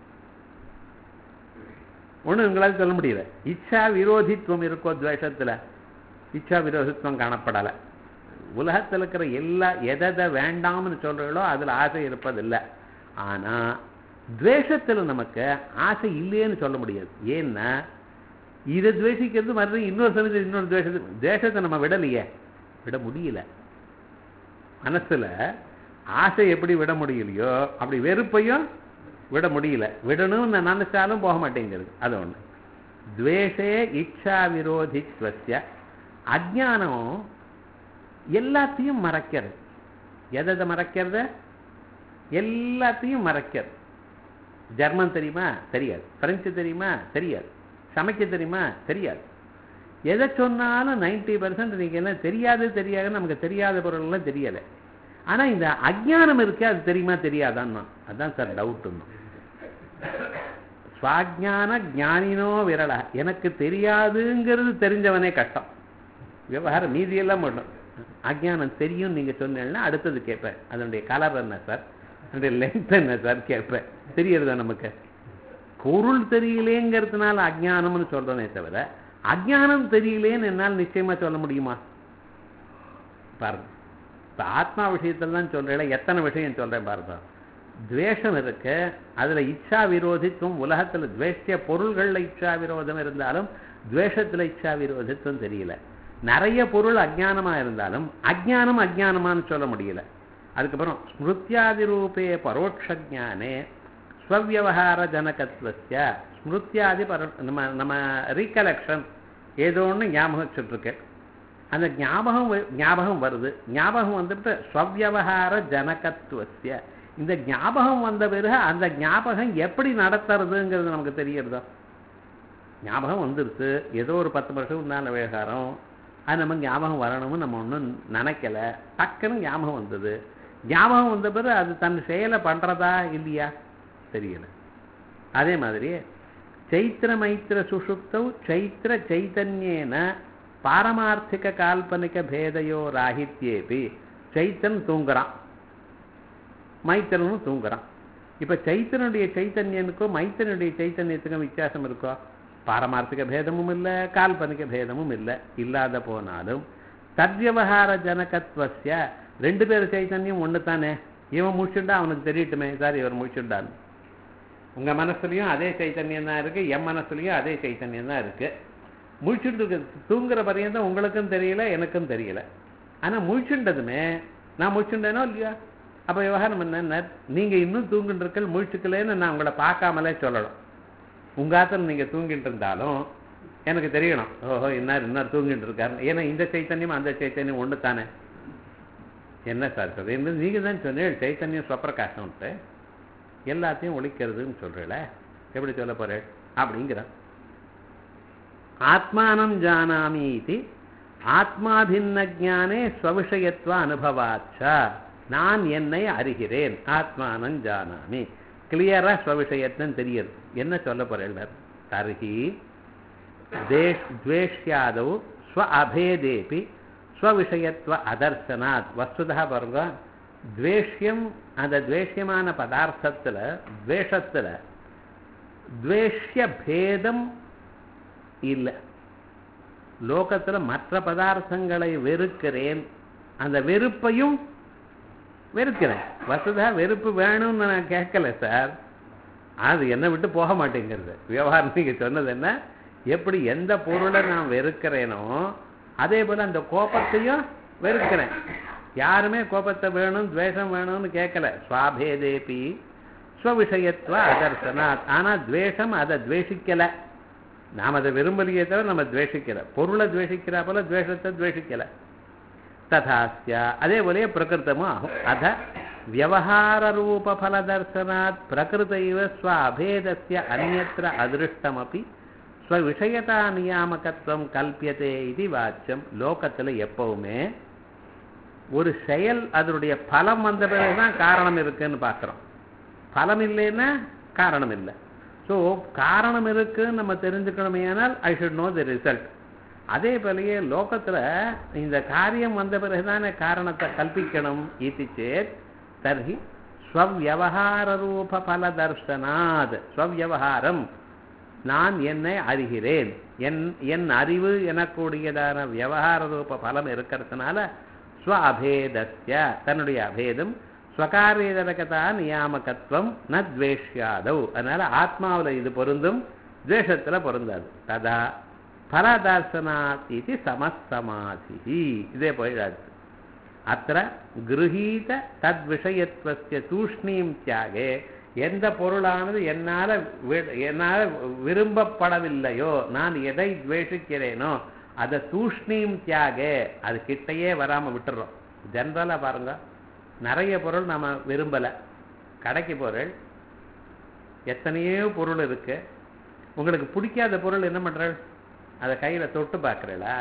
ஒண்ணு உங்களால் சொல்ல முடியல இச்சா விரோதித்துவம் இருக்கோ துவேஷத்துல இச்சா விரோதித்துவம் காணப்படல உலகத்தில் இருக்கிற எல்லா எதை வேண்டாம்னு சொல்றீங்களோ அதுல ஆசை இருப்பதில்லை ஆனா துவேஷத்துல நமக்கு ஆசை இல்லையேன்னு சொல்ல முடியாது ஏன்னா இதை துவேஷிக்கிறது மறுபடியும் இன்னொரு சமயத்தில் இன்னொரு துவேஷத்தை துவேஷத்தை நம்ம விடலையே விட முடியல மனசுல ஆசை எப்படி விட முடியலையோ அப்படி வெறுப்பையும் விட முடியல விடணும்னு நினைச்சாலும் போக மாட்டேங்கிறது அது ஒண்ணு துவேஷே இச்சா விரோதித்வசிய அஜானம் எல்லாத்தையும் மறைக்கிறது எதை மறைக்கிறது எல்லாத்தையும் மறைக்கிறது ஜெர்மன் தெரியுமா தெரியாது பிரெஞ்சு தெரியுமா தெரியாது சமைக்க தெரியுமா தெரியாது எதை சொன்னாலும் நைன்டி பர்சன்ட் நீங்க என்ன தெரியாது தெரியாது நமக்கு தெரியாத பொருள்லாம் தெரியல ஆனா இந்த அஜ்ஞானம் இருக்கு அது தெரியுமா தெரியாதான்னா அதான் சார் டவுட் ஸ்வாஜான ஞானினோ விரல எனக்கு தெரியாதுங்கிறது தெரிஞ்சவனே கஷ்டம் விவகாரம் மீதியெல்லாம் மட்டும் அஜ்ஞானம் தெரியும் நீங்க சொன்னீங்கன்னா அடுத்தது கேட்பேன் அதனுடைய கலர் என்ன சார் அதனுடைய லென்த் என்ன சார் கேட்பேன் தெரியறதா நமக்கு பொருள் தெரியலேங்கிறதுனால அஜ்ஞானம்னு சொல்றனே தவிர அஜ்ஞானம் தெரியலேன்னு என்னால் நிச்சயமா சொல்ல முடியுமா பாருங்க இப்ப ஆத்மா விஷயத்துல தான் சொல்றேன் எத்தனை விஷயம் சொல்றேன் பாருங்க துவேஷம் இருக்கு அதுல இச்சா விரோதித்துவம் உலகத்துல துவேஷ பொருள்கள்ல இச்சா விரோதம் இருந்தாலும் துவேஷத்துல இச்சா விரோதித்துவம் தெரியல நிறைய பொருள் அஜ்ஞானமா இருந்தாலும் அஜ்ஞானம் அஜ்ஞானமான்னு சொல்ல முடியல அதுக்கப்புறம் ஸ்மிருத்தியாதி ரூபே பரோட்ச ஜானே ஸ்வவியவகார ஜனகத்வசிய ஸ்மிருத்தியாதி பர நம்ம நம்ம ரீகலெக்ஷன் ஏதோ ஒன்று ஞாபகம் வச்சுட்ருக்கு அந்த ஞாபகம் வ- ஞாபகம் வருது ஞாபகம் வந்துட்டு ஸ்வவியவகார ஜனகத்துவசிய இந்த ஞாபகம் வந்த பிறகு அந்த ஞாபகம் எப்படி நடத்துறதுங்கிறது நமக்கு தெரியறதா ஞாபகம் வந்துருச்சு ஏதோ ஒரு பத்து வருஷம் முன்னால விவகாரம் அது நம்ம ஞாபகம் வரணும்னு நம்ம ஒன்றும் நினைக்கல டக்குன்னு ஞாபகம் வந்தது ஞாபகம் வந்த பிறகு அது தன் செயலை பண்றதா இல்லையா தெரியல அதே மாதிரி சைத்திர மைத்திர சுஷுப்தௌ சைத்திர சைத்தன்யேன பாரமார்த்திக கால்பனிக பேதையோ ராகித்யேபி சைத்தன் தூங்குறான் மைத்திரனும் தூங்குறான் இப்ப சைத்தனுடைய சைத்தன்யனுக்கும் மைத்தனுடைய சைத்தன்யத்துக்கும் வித்தியாசம் இருக்கோ பாரமார்த்திக பேதமும் இல்லை கால்பனிக பேதமும் இல்லை இல்லாத போனாலும் தத்வியவகார ஜனகத்வசிய ரெண்டு பேர் சைத்தன்யம் ஒன்று தானே இவன் முடிச்சுட்டா அவனுக்கு தெரியட்டுமே சார் இவர் முடிச்சுட்டான்னு உங்க மனசுலயும் அதே சைத்தன்யம் தான் இருக்கு என் மனசுலயும் அதே சைத்தன்யம் தான் இருக்கு முழிச்சுட்டு இருக்கு தூங்குற பரியந்தம் உங்களுக்கும் தெரியல எனக்கும் தெரியல ஆனா முழிச்சுண்டதுமே நான் முழிச்சுண்டேனோ இல்லையா அப்ப விவகாரம் என்ன நீங்க இன்னும் தூங்கிட்டு இருக்கல் முழிச்சுக்கலன்னு நான் உங்களை பார்க்காமலே சொல்லலாம் உங்க ஆத்துல நீங்க தூங்கிட்டு இருந்தாலும் எனக்கு தெரியணும் ஓஹோ இன்னார் இன்னார் தூங்கிட்டு இருக்காரு ஏன்னா இந்த சைத்தன்யம் அந்த சைத்தன்யம் ஒன்று தானே என்ன சார் சொல்றது என்ன நீங்க தான் சொன்னீங்க சைத்தன்யம் ஸ்வப்பிரகாசம்ட்டு எல்லாத்தையும் ஒழிக்கிறதுன்னு சொல்றீல எப்படி சொல்ல போறேன் அப்படிங்கிறான் ஆத்மானம் ஜானாமி இது ஆத்மாபின்ன ஜானே ஸ்வவிஷயத்துவ அனுபவாச்ச நான் என்னை அறிகிறேன் ஆத்மானம் ஜானாமி கிளியரா ஸ்வவிஷயத்துன்னு தெரியுது என்ன சொல்ல போறேன் தர்ஹி தேஷ் துவேஷ்யாதவ் ஸ்வ அபேதேபி ஸ்வவிஷயத்துவ அதர்சனாத் வஸ்துதா பாருங்க துவேஷ்யம் அந்த துவேஷ்யமான பதார்த்தத்துல துவேஷத்துல துவேஷ்ய பேதம் இல்லை லோகத்துல மற்ற பதார்த்தங்களை வெறுக்கிறேன் அந்த வெறுப்பையும் வெறுக்கிறேன் வசுதா வெறுப்பு வேணும்னு நான் கேட்கல சார் அது என்னை விட்டு போக மாட்டேங்கிறது விவகாரம் நீங்க சொன்னது என்ன எப்படி எந்த பொருளை நான் வெறுக்கிறேனோ அதே போல அந்த கோபத்தையும் வெறுக்கிறேன் யாருமே கோபத்தை வேணும் துவேஷம் வேணும்னு கேட்கல சுவாபேதேபி ஸ்வவிஷயத்துவ அதர்சனாத் ஆனா துவேஷம் அதை துவேஷிக்கல நாம் அதை விரும்பலையே தவிர நம்ம துவேஷிக்கல பொருளை துவேஷிக்கிறா போல துவேஷத்தை துவேஷிக்கல ததாஸ்ய அதே போலயே பிரகிருத்தமும் ஆகும் அத வியவஹார ரூப பல தர்சனாத் பிரகிருதைவ ஸ்வ அபேதஸ்ய அந்நத்திர அதிருஷ்டமபி ஸ்வவிஷயதா நியாமகத்துவம் கல்பியதே இது வாச்சியம் லோகத்துல எப்பவுமே ஒரு செயல் அதனுடைய பலம் வந்த பிறகுதான் காரணம் இருக்குன்னு பார்க்கிறோம் பலம் இல்லைன்னா காரணம் இல்லை ஸோ காரணம் இருக்குன்னு நம்ம தெரிஞ்சுக்கணுமே ஆனால் I should know the result அதே போலயே லோகத்துல இந்த காரியம் வந்த பிறகுதானே காரணத்தை கல்பிக்கணும் இது சேத் தர்ஹி ஸ்வவியவகார ரூப பல தர்சனாத் ஸ்வவியவகாரம் நான் என்னை அறிகிறேன் என் என் அறிவு எனக்கூடியதான வியவகார ரூப பலம் இருக்கிறதுனால ஸ்வ அபேதஸ்ய தன்னுடைய அபேதம் ஸ்வகாரியதகதா நியாமகத்துவம் ந துவேஷ்யாதவ் அதனால ஆத்மாவில் இது பொருந்தும் துவேஷத்துல பொருந்தாது ததா பரதர்சனாத் இது சமசமாதி இதே போயிடாது அத்த கிருஹீத தத் விஷயத்துவசிய தூஷ்ணீம் தியாகே எந்த பொருளானது என்னால வி- என்னால விரும்பப்படவில்லையோ நான் எதை துவேஷிக்கிறேனோ அதை தூஷ்ணீம் தியாகே அது கிட்டையே வராம விட்டுறோம் ஜென்ரலா பாருங்க நிறைய பொருள் நாம விரும்பல கடைக்கு பொருள் எத்தனையோ பொருள் இருக்கு உங்களுக்கு பிடிக்காத பொருள் என்ன பண்றேன் அதை கையில தொட்டு பார்க்கறீங்களா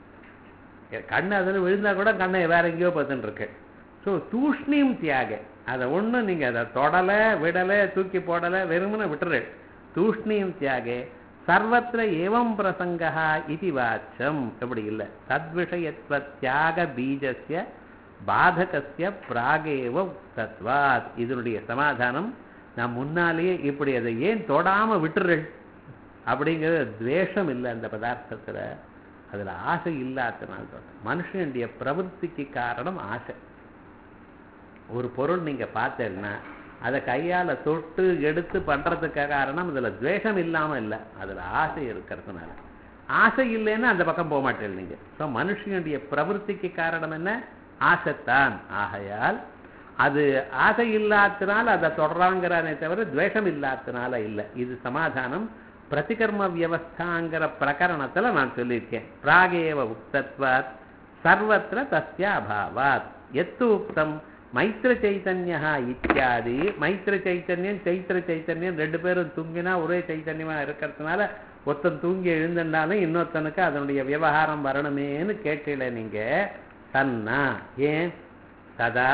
கண்ணு அதில் விழுந்தா கூட கண்ணை வேற எங்கேயோ பார்த்துட்டு இருக்கு ஸோ தூஷ்ணீம் தியாக அதை ஒண்ணும் நீங்க அதை தொடலை விடலை தூக்கி போடலை வெறுமனே விட்டுரு தூஷ்ணீம் தியாகே சர்வத்திர ஏவம் பிரசங்கா இது வாச்சம் எப்படி இல்லை தத்விஷயத்துவ தியாக பீஜஸ்ய பாதகஸ்ய பிராகேவ உக்தத்வாத் இதனுடைய சமாதானம் நான் முன்னாலேயே இப்படி அதை ஏன் தொடாம விட்டுறேன் அப்படிங்கிற துவேஷம் இல்லை அந்த பதார்த்தத்துல அதுல ஆசை இல்லாதனால சொல்றேன் மனுஷனுடைய பிரவൃத்திக்கு காரணம் ஆசை ஒரு பொருள் நீங்க பார்த்தேன்னா அதை கையால தொட்டு எடுத்து பண்றதுக்கு காரணம் அதுல துவேஷம் இல்லாம இல்லை அதுல ஆசை இருக்கிறதுனால ஆசை இல்லைன்னா அந்த பக்கம் போக மாட்டேன் நீங்க ஸோ மனுஷனுடைய பிரவൃத்திக்கு காரணம் என்ன ஆசைத்தான் ஆகையால் அது ஆசை இல்லாதனால அதை தொடராங்கிறானே தவிர துவேஷம் இல்லாதனால இல்லை இது சமாதானம் பிரதிகர்ம வியவஸ்தாங்கிற பிரகரணத்துல நான் சொல்லியிருக்கேன் பிராகேவ உக்தத்வாத் சர்வத்திர தஸ்ய அபாவாத் எத்து உக்தம் மைத்திர சைத்தன்யா இத்தியாதி மைத்திர சைத்தன்யம் சைத்திர சைத்தன்யம் ரெண்டு பேரும் தூங்கினா ஒரே சைத்தன்யமா இருக்கிறதுனால ஒருத்தன் தூங்கி எழுந்திருந்தாலும் இன்னொருத்தனுக்கு அதனுடைய விவகாரம் வரணுமேன்னு கேட்கல நீங்க தன்னா ஏன் ததா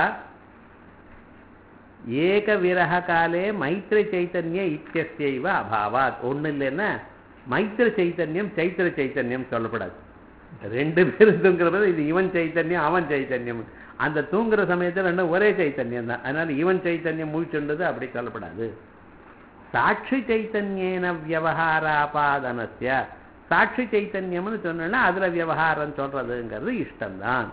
ஏக விரக காலே மைத்திர சைத்தன்ய இத்தியஸ்யைவ அபாவாத் ஒண்ணு இல்லைன்னா மைத்திர சைத்தன்யம் சைத்திர சைத்தன்யம் சொல்லப்படாது ரெண்டு பேரும் தூங்குறப்ப இது இவன் சைத்தன்யம் அவன் சைத்தன்யம் அந்த தூங்குற சமயத்தில் ரெண்டும் ஒரே சைத்தன்யம் தான் அதனால இவன் சைத்தன்யம் முழிச்சுண்டது அப்படி சொல்லப்படாது சாட்சி சைத்தன்யேன வியவஹாராபாதனஸ்ய சாட்சி சைத்தன்யம்னு சொன்னா அதுல விவகாரம் சொல்றதுங்கிறது இஷ்டம்தான்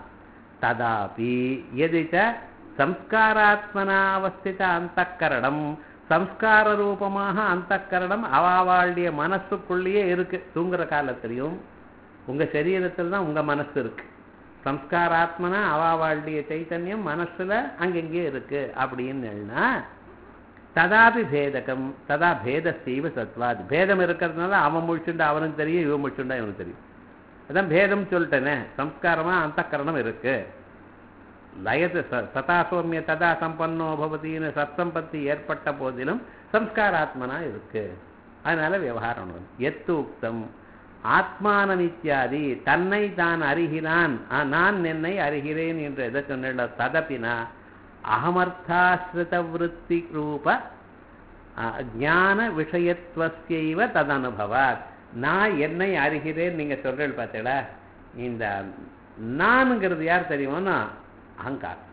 ததாபி எதிச்ச சம்ஸ்காராத்மனா அவஸ்தித அந்தக்கரணம் சம்ஸ்கார ரூபமாக அந்தக்கரணம் அவாவாளுடைய மனசுக்குள்ளேயே இருக்கு தூங்குற காலத்திலையும் உங்க சரீரத்தில் தான் உங்க மனசு இருக்கு சம்ஸ்காராத்மனா அவாவாளுடைய சைத்தன்யம் மனசுல அங்கெங்கே இருக்கு அப்படின்னு ததாபி பேதகம் ததா பேத செய்வ சத்வாத் பேதம் இருக்கிறதுனால அவன் முழிச்சுண்டா அவனுக்கு தெரியும் இவன் முழிச்சுண்டா இவனுக்கு தெரியும் அதான் பேதம் சொல்லிட்டேனே சம்ஸ்காரமா அந்தக்கரணம் இருக்கு லயத்து ச- சதா சௌமிய ததா சம்பன்னோ பவதின்னு சத்சம்பத்தி ஏற்பட்ட போதிலும் சம்ஸ்காராத்மனா இருக்கு அதனால விவகாரம் வரும். எத்து உக்தம் ஆத்மானம் இத்தியாதி தன்னை தான் அறிகிறான் ஆ, நான் என்னை அறிகிறேன் என்று எதை சொன்ன ததப்பினா அகமர்த்தாசிரித விருத்தி ரூப ஆ, ஞான விஷயத்துவஸ்யைவ ததனுபவாத் நான் என்னை அறிகிறேன் நீங்க சொல்றீங்க பார்த்தீங்களா இந்த நானுங்கிறது யார் தெரியுமோன்னா அகங்காரம்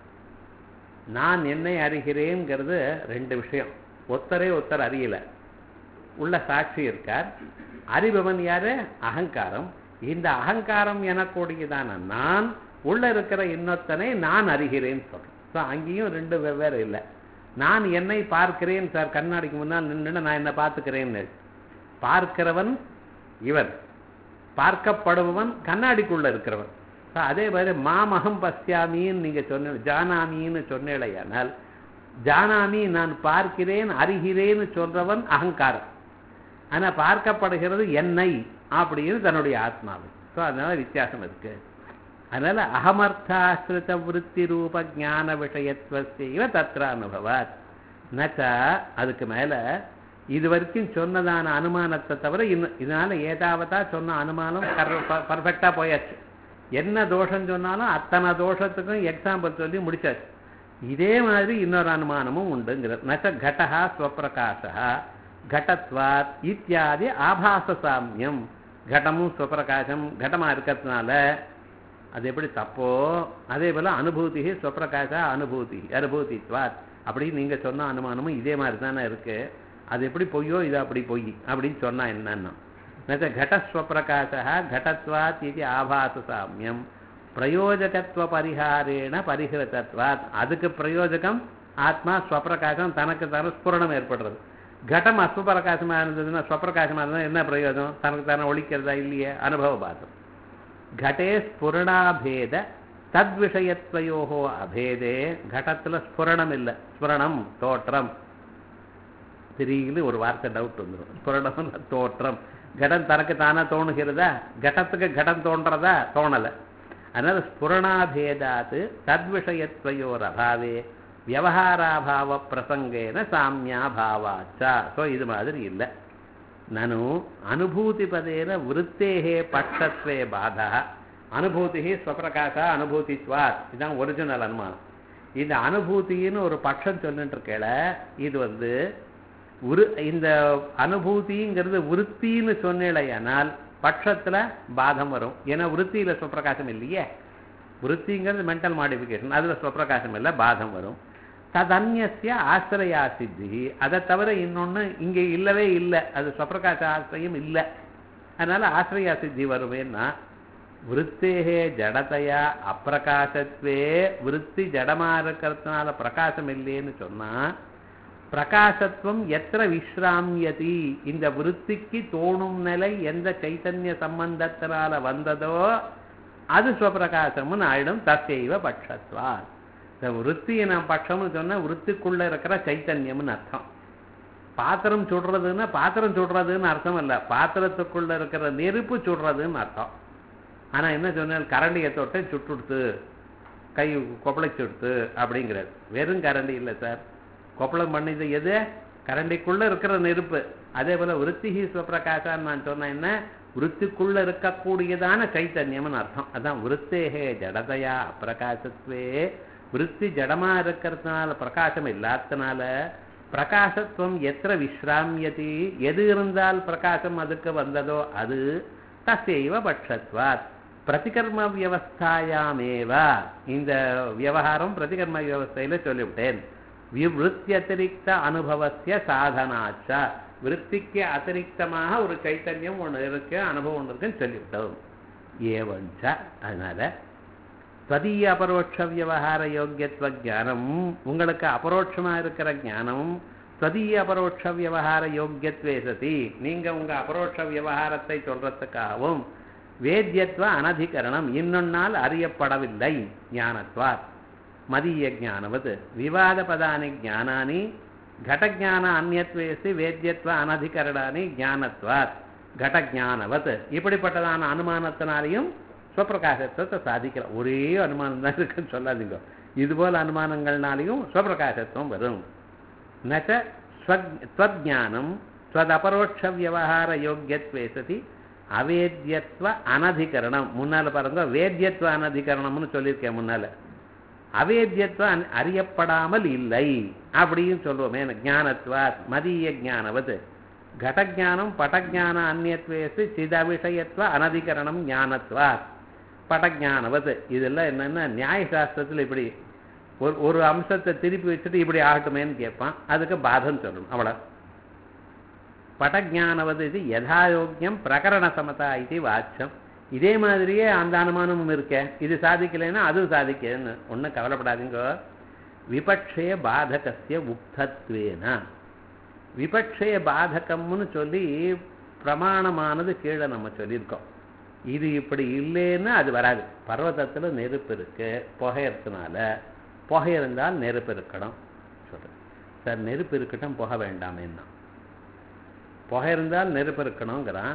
நான் என்னை அறிகிறேங்கிறது ரெண்டு விஷயம் ஒத்தரே ஒத்தர் அறியல உள்ள சாட்சி இருக்கார் அறிபவன் யாரு அகங்காரம் இந்த அகங்காரம் எனக்கூடியதான நான் உள்ள இருக்கிற இன்னொத்தனை நான் அறிகிறேன் சொல்றேன் ஸோ அங்கேயும் ரெண்டு வெவ்வேறு இல்லை நான் என்னை பார்க்கிறேன் சார் கண்ணாடிக்கு முன்னால் நின்று நான் என்ன பார்த்துக்கிறேன்னு பார்க்கிறவன் இவன் பார்க்கப்படுபவன் கண்ணாடிக்குள்ள இருக்கிறவன் ஸோ அதே மாதிரி மாமகம் பஸ்யாமின்னு நீங்க சொன்ன ஜானாமின்னு சொன்னேடையானால் ஜானாமி நான் பார்க்கிறேன் அறிகிறேன்னு சொல்றவன் அகங்காரம் ஆனா பார்க்கப்படுகிறது என்னை அப்படின்னு தன்னுடைய ஆத்மாவை ஸோ அதனால வித்தியாசம் இருக்கு அதனால அகமர்த்தாசிரித விருத்தி ரூப ஞான விஷயத்துவ தத்திர அனுபவாத் நச்சா அதுக்கு மேல இது வரைக்கும் சொன்னதான அனுமானத்தை தவிர இன்னும் இதனால ஏதாவதா சொன்ன அனுமானம் பர்ஃபெக்டா போயாச்சு என்ன தோஷம் சொன்னாலும் அத்தனை தோஷத்துக்கும் எக்ஸாம்பிள் சொல்லி முடிச்சாச்சு இதே மாதிரி இன்னொரு அனுமானமும் உண்டுங்கிறது நச்ச கடஹா ஸ்வப்பிரகாசா கடத்வாத் இத்தியாதி ஆபாச சாமியம் கடமும் ஸ்வப்பிரகாசம் கடமா இருக்கிறதுனால அது எப்படி தப்போ அதே போல அனுபூதி ஸ்வப்பிரகாச அனுபூதி அனுபூதித்வாத் அப்படின்னு நீங்க சொன்ன அனுமானமும் இதே மாதிரி தானே இருக்கு அது எப்படி பொய்யோ இது அப்படி பொய் அப்படின்னு சொன்னா என்னன்னா நச்ச கடஸ்வப்பிரகாசா கடத்வாத் இது ஆபாச சாமியம் பிரயோஜகத்துவ பரிகாரேண பரிகிருத்தத்வாத் அதுக்கு பிரயோஜகம் ஆத்மா ஸ்வப்பிரகாசம் தனக்கு தர ஸ்புரணம் ஏற்படுறது கடம் அஸ்வப்பிரகாசமா இருந்ததுன்னா ஸ்வப்பிரகாசமா இருந்தா என்ன பிரயோஜனம் தனக்கு தானே ஒழிக்கிறதா இல்லையே அனுபவ பாதம் घटे ஸ்புரணாபேத தத்விஷயத்வயோகோ அபேதே கடத்துல ஸ்புரணம் இல்லை ஸ்புரணம் தோற்றம் திடீர்னு ஒரு வார்த்தை டவுட் வந்துடும் ஸ்புரணம் தோற்றம் கடம் தனக்கு தானே தோணுகிறதா கடத்துக்கு கடம் தோன்றதா தோணலை அதனால ஸ்புரணாபேதாத்து தத்விஷயத்வயோர் அபாவே வியவஹாராபாவ பிரசங்கேன சாமியாபாவாச்சா ஸோ இது மாதிரி இல்லை நனு அனுபூதிபதேன விருத்தேகே பட்சத்வே பாதா அனுபூதி ஸ்வப்பிரகாசா அனுபூதித்வாத் இதுதான் ஒரிஜினல் அனுமானம் இந்த அனுபூதின்னு ஒரு பட்சம் சொல்லிட்டு இருக்கேல இது வந்து உரு இந்த அனுபூதிங்கிறது விருத்தின்னு சொன்னேலையானால் பட்சத்துல பாதம் வரும் ஏன்னா விருத்தியில ஸ்வப்பிரகாசம் இல்லையே விருத்திங்கிறது மென்டல் மாடிஃபிகேஷன் அதுல ஸ்வப்பிரகாசம் இல்லை பாதம் வரும் ததன்யசிய ஆசிரியா சித்தி அதை தவிர இன்னொன்னு இங்கே இல்லவே இல்லை அது ஸ்வப்பிரகாச ஆசிரியம் இல்லை அதனால ஆசிரியா சித்தி வருவேன்னா விருத்தேகே ஜடத்தையா அப்பிரகாசத்வே விருத்தி ஜடமா இருக்கிறதுனால பிரகாசம் இல்லைன்னு சொன்னா பிரகாசத்துவம் எத்திர விஸ்ராமியதி இந்த விருத்திக்கு தோணும் நிலை எந்த சைத்தன்ய சம்பந்தத்தினால வந்ததோ அது ஸ்வப்பிரகாசம்னு ஆயிடும் தசைவ பட்சத்வா இந்த விருத்தியை நான் பட்சம்னு சொன்னா விருத்திக்குள்ள இருக்கிற சைத்தன்யம்னு அர்த்தம் பாத்திரம் சுடுறதுன்னா பாத்திரம் சுடுறதுன்னு அர்த்தம் இல்ல பாத்திரத்துக்குள்ள இருக்கிற நெருப்பு சுடுறதுன்னு அர்த்தம் ஆனா என்ன சொன்னால் கரண்டியை தொட்டு சுட்டுடுத்து கை கொப்பளைச்சு கொடுத்து அப்படிங்கிறார் வெறும் கரண்டி இல்லை சார் கொப்பளம் பண்ணிது எது கரண்டிக்குள்ள இருக்கிற நெருப்பு அதே போல விருத்திஹி ஸ்வப்பிரகாசான்னு நான் சொன்னேன் என்ன விருத்திக்குள்ள இருக்கக்கூடியதான சைத்தன்யம்னு அர்த்தம் அதான் விருத்தேகே ஜடதையா அப்பிரகாசத்வே விருத்தி ஜடமா இருக்கிறதுனால பிரகாசம் இல்லாதனால பிரகாசத்துவம் எத்திர விஸ்ராமியதி எது இருந்தால் பிரகாசம் அதுக்கு வந்ததோ அது தசைவ பட்சத்வாத் பிரதிகர்ம வியவஸ்தாயாமேவ இந்த விவகாரம் பிரதிகர்ம வியவஸ்தையில சொல்லிவிட்டேன் விவருத்தியதிரிக்த அனுபவத்திய சாதனாச்ச விருத்திக்கு அதிரிக்தமாக ஒரு சைத்தன்யம் ஒன்று இருக்கு அனுபவம் ஒன்று இருக்குன்னு சொல்லிவிட்டோம் ஏவஞ்ச அதனால ஸ்வதீய அபரோட்ச விவகார யோக்கியத்துவ ஞானம் உங்களுக்கு அபரோட்சமா இருக்கிற ஞானம் ஸ்வதீய அபரோட்ச விவகார யோக்கியத்வே சதி நீங்க உங்க அபரோட்ச விவகாரத்தை சொல்றதுக்காகவும் வேத்தியத்துவ அனதிகரணம் இன்னொன்னால் அறியப்படவில்லை ஞானத்வாத் மதீய ஞானவது விவாத பதானி ஞானானி घटज्ञान அந்நியத்வேசி வேத்தியத்துவ அனதிகரணானி ஞானத்வாத் கடஜானவத் இப்படிப்பட்டதான அனுமானத்தினாலையும் ஸ்வப்பிரகாசத்துவத்தை சாதிக்கலாம் ஒரே அனுமானம் தான் இருக்குன்னு சொல்லாதீங்க இதுபோல் அனுமானங்கள்னாலையும் ஸ்வப்பிரகாசத்துவம் வரும் நச்ச ஸ்வஜானம் ஸ்வதபரோட்ச வியவகார யோக்கியத்வே சதி அவேத்தியத்துவ அனதிகரணம் முன்னால பாருங்க வேத்தியத்துவ அனதிகரணம்னு சொல்லியிருக்கேன் முன்னால அவேத்தியத்துவம் அறியப்படாமல் இல்லை அப்படின்னு சொல்லுவோமே ஞானத்வாத் மதிய ஞானவது கடஜானம் பட்டஜான அந்நியத்வேசு சிதவிஷயத்துவ அனதிகரணம் ஞானத்வாத் பட்டஜானவது இதெல்லாம் என்னன்னா நியாயசாஸ்திரத்தில் இப்படி ஒரு ஒரு அம்சத்தை திருப்பி வச்சுட்டு இப்படி ஆகட்டுமேன்னு கேட்பான் அதுக்கு பாதம் சொல்லணும் அவ்வளோ பட்டஜானவது இது யதாயோக்கியம் பிரகரண சமதா இது வாச்சம் இதே மாதிரியே அந்த அனுமானமும் இருக்க இது சாதிக்கலைன்னா அதுவும் சாதிக்கன்னு ஒன்றும் கவலைப்படாதீங்க விபக்ஷய பாதகசிய உக்தத்வேன விபக்ஷய பாதகம்னு சொல்லி பிரமாணமானது கீழே நம்ம சொல்லியிருக்கோம் இது இப்படி இல்லைன்னு அது வராது பர்வதத்தில் நெருப்பு இருக்கு புகையறதுனால புகை இருந்தால் நெருப்பு இருக்கணும் சொல்கிறேன் சார் நெருப்பு இருக்கட்டும் புகை வேண்டாமேன்னா புகை இருந்தால் நெருப்பு இருக்கணுங்கிறான்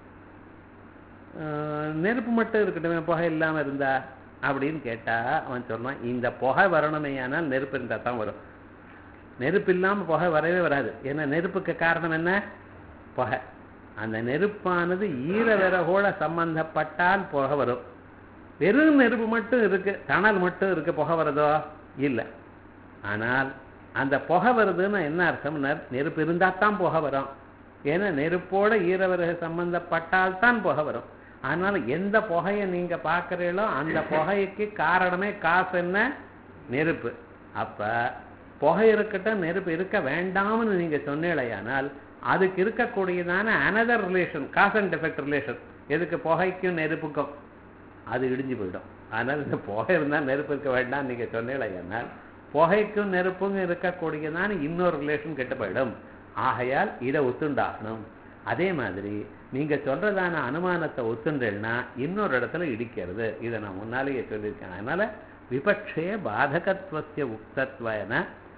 நெருப்பு மட்டும் இருக்கட்டும் புகை இல்லாமல் இருந்தா அப்படின்னு கேட்டா அவன் சொல்றான் இந்த புகை வரணுமேயானால் நெருப்பு இருந்தால் தான் வரும் நெருப்பு இல்லாமல் புகை வரவே வராது ஏன்னா நெருப்புக்கு காரணம் என்ன புகை அந்த நெருப்பானது ஈர விறகோட சம்பந்தப்பட்டால் புகை வரும் வெறும் நெருப்பு மட்டும் இருக்கு தணல் மட்டும் இருக்கு புகை வருதோ இல்லை ஆனால் அந்த புகை வருதுன்னு என்ன அர்த்தம்னா நெருப்பு இருந்தால் தான் புகை வரும் ஏன்னா நெருப்போட ஈரவிறகு சம்பந்தப்பட்டால் தான் புகை வரும் அதனால எந்த புகையை நீங்க பார்க்குறீங்களோ அந்த புகைக்கு காரணமே காசு என்ன நெருப்பு அப்ப புகை இருக்கட்டும் நெருப்பு இருக்க வேண்டாம்னு நீங்க சொன்னீங்களேயானால் அதுக்கு இருக்கக்கூடியதான another relation cause and effect relation எதுக்கு புகைக்கும் நெருப்புக்கும் அது இடிஞ்சு போயிடும் அதனால இந்த புகை இருந்தால் நெருப்பு இருக்க வேண்டாம் நீங்க சொன்னீங்களேயானால் புகைக்கும் நெருப்பும் இருக்கக்கூடியதான இன்னொரு ரிலேஷன் கெட்டு போயிடும் ஆகையால் இதை ஒத்துண்டாகணும் அதே மாதிரி நீங்க சொல்றதான அனுமானத்தை ஒத்துண்டேன்னா இன்னொரு இடத்துல இடிக்கிறது இதை நான் முன்னாலேயே சொல்லியிருக்கேன் அதனால விபக்ஷே பாதகத்துவசிய உக்தத்வன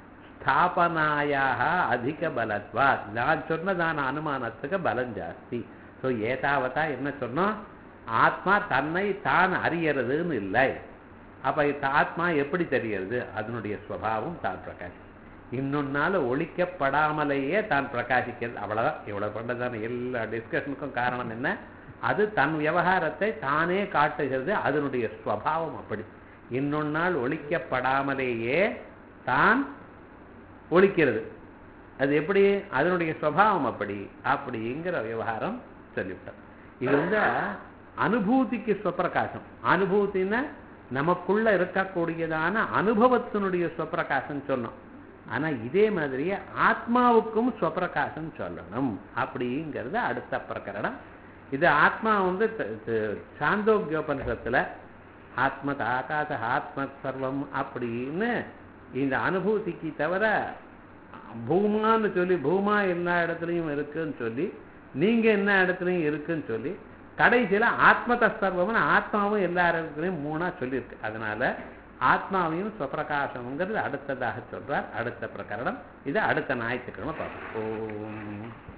ஸ்தாபனாயாக அதிக பலத்வா நான் சொன்னதான அனுமானத்துக்கு பலம் ஜாஸ்தி ஸோ ஏதாவதா என்ன சொன்னோம் ஆத்மா தன்னை தான் அறியறதுன்னு இல்லை அப்ப இந்த ஆத்மா எப்படி தெரியறது அதனுடைய ஸ்வபாவம் தான் பிரகாஷம் இன்னொன்னால ஒழிக்கப்படாமலேயே தான் பிரகாசிக்கிறது அவ்வளவுதான் இவ்வளவு பண்ணதான எல்லா டிஸ்கஷனுக்கும் காரணம் என்ன அது தன் விவகாரத்தை தானே காட்டுகிறது அதனுடைய ஸ்வபாவம் அப்படி இன்னொன்னால் ஒழிக்கப்படாமலேயே தான் ஒழிக்கிறது அது எப்படி அதனுடைய ஸ்வபாவம் அப்படி அப்படிங்கிற விவகாரம் சொல்லிவிட்டோம் இது வந்து அனுபூதிக்கு ஸ்வப்பிரகாசம் அனுபூத்தின்னா நமக்குள்ள இருக்கக்கூடியதான அனுபவத்தினுடைய ஸ்வப்பிரகாசம் சொன்னோம் ஆனா இதே மாதிரியே ஆத்மாவுக்கும் ஸ்வப்பிரகாசம் சொல்லணும் அப்படிங்கிறது அடுத்த பிரகரணம் இது ஆத்மா வந்து சாந்தோக்கியோபனிஷத்துல ஆத்ம ஆகாச ஆத்ம சர்வம் அப்படின்னு இந்த அனுபூதிக்கு தவிர பூமான்னு சொல்லி பூமா எல்லா இடத்துலையும் இருக்குன்னு சொல்லி நீங்க என்ன இடத்துலையும் இருக்குன்னு சொல்லி கடைசியில ஆத்மத சர்வம்னு ஆத்மாவும் எல்லா இடத்துலையும் மூணா சொல்லியிருக்கு அதனால ஆத்மாவையும் ஸ்வப்பிரகாசம்ங்கிறது அடுத்ததாக சொல்றார் அடுத்த பிரகரணம் இது அடுத்த ஞாயிற்றுக்கிழமை பார்ப்போம் ஓம்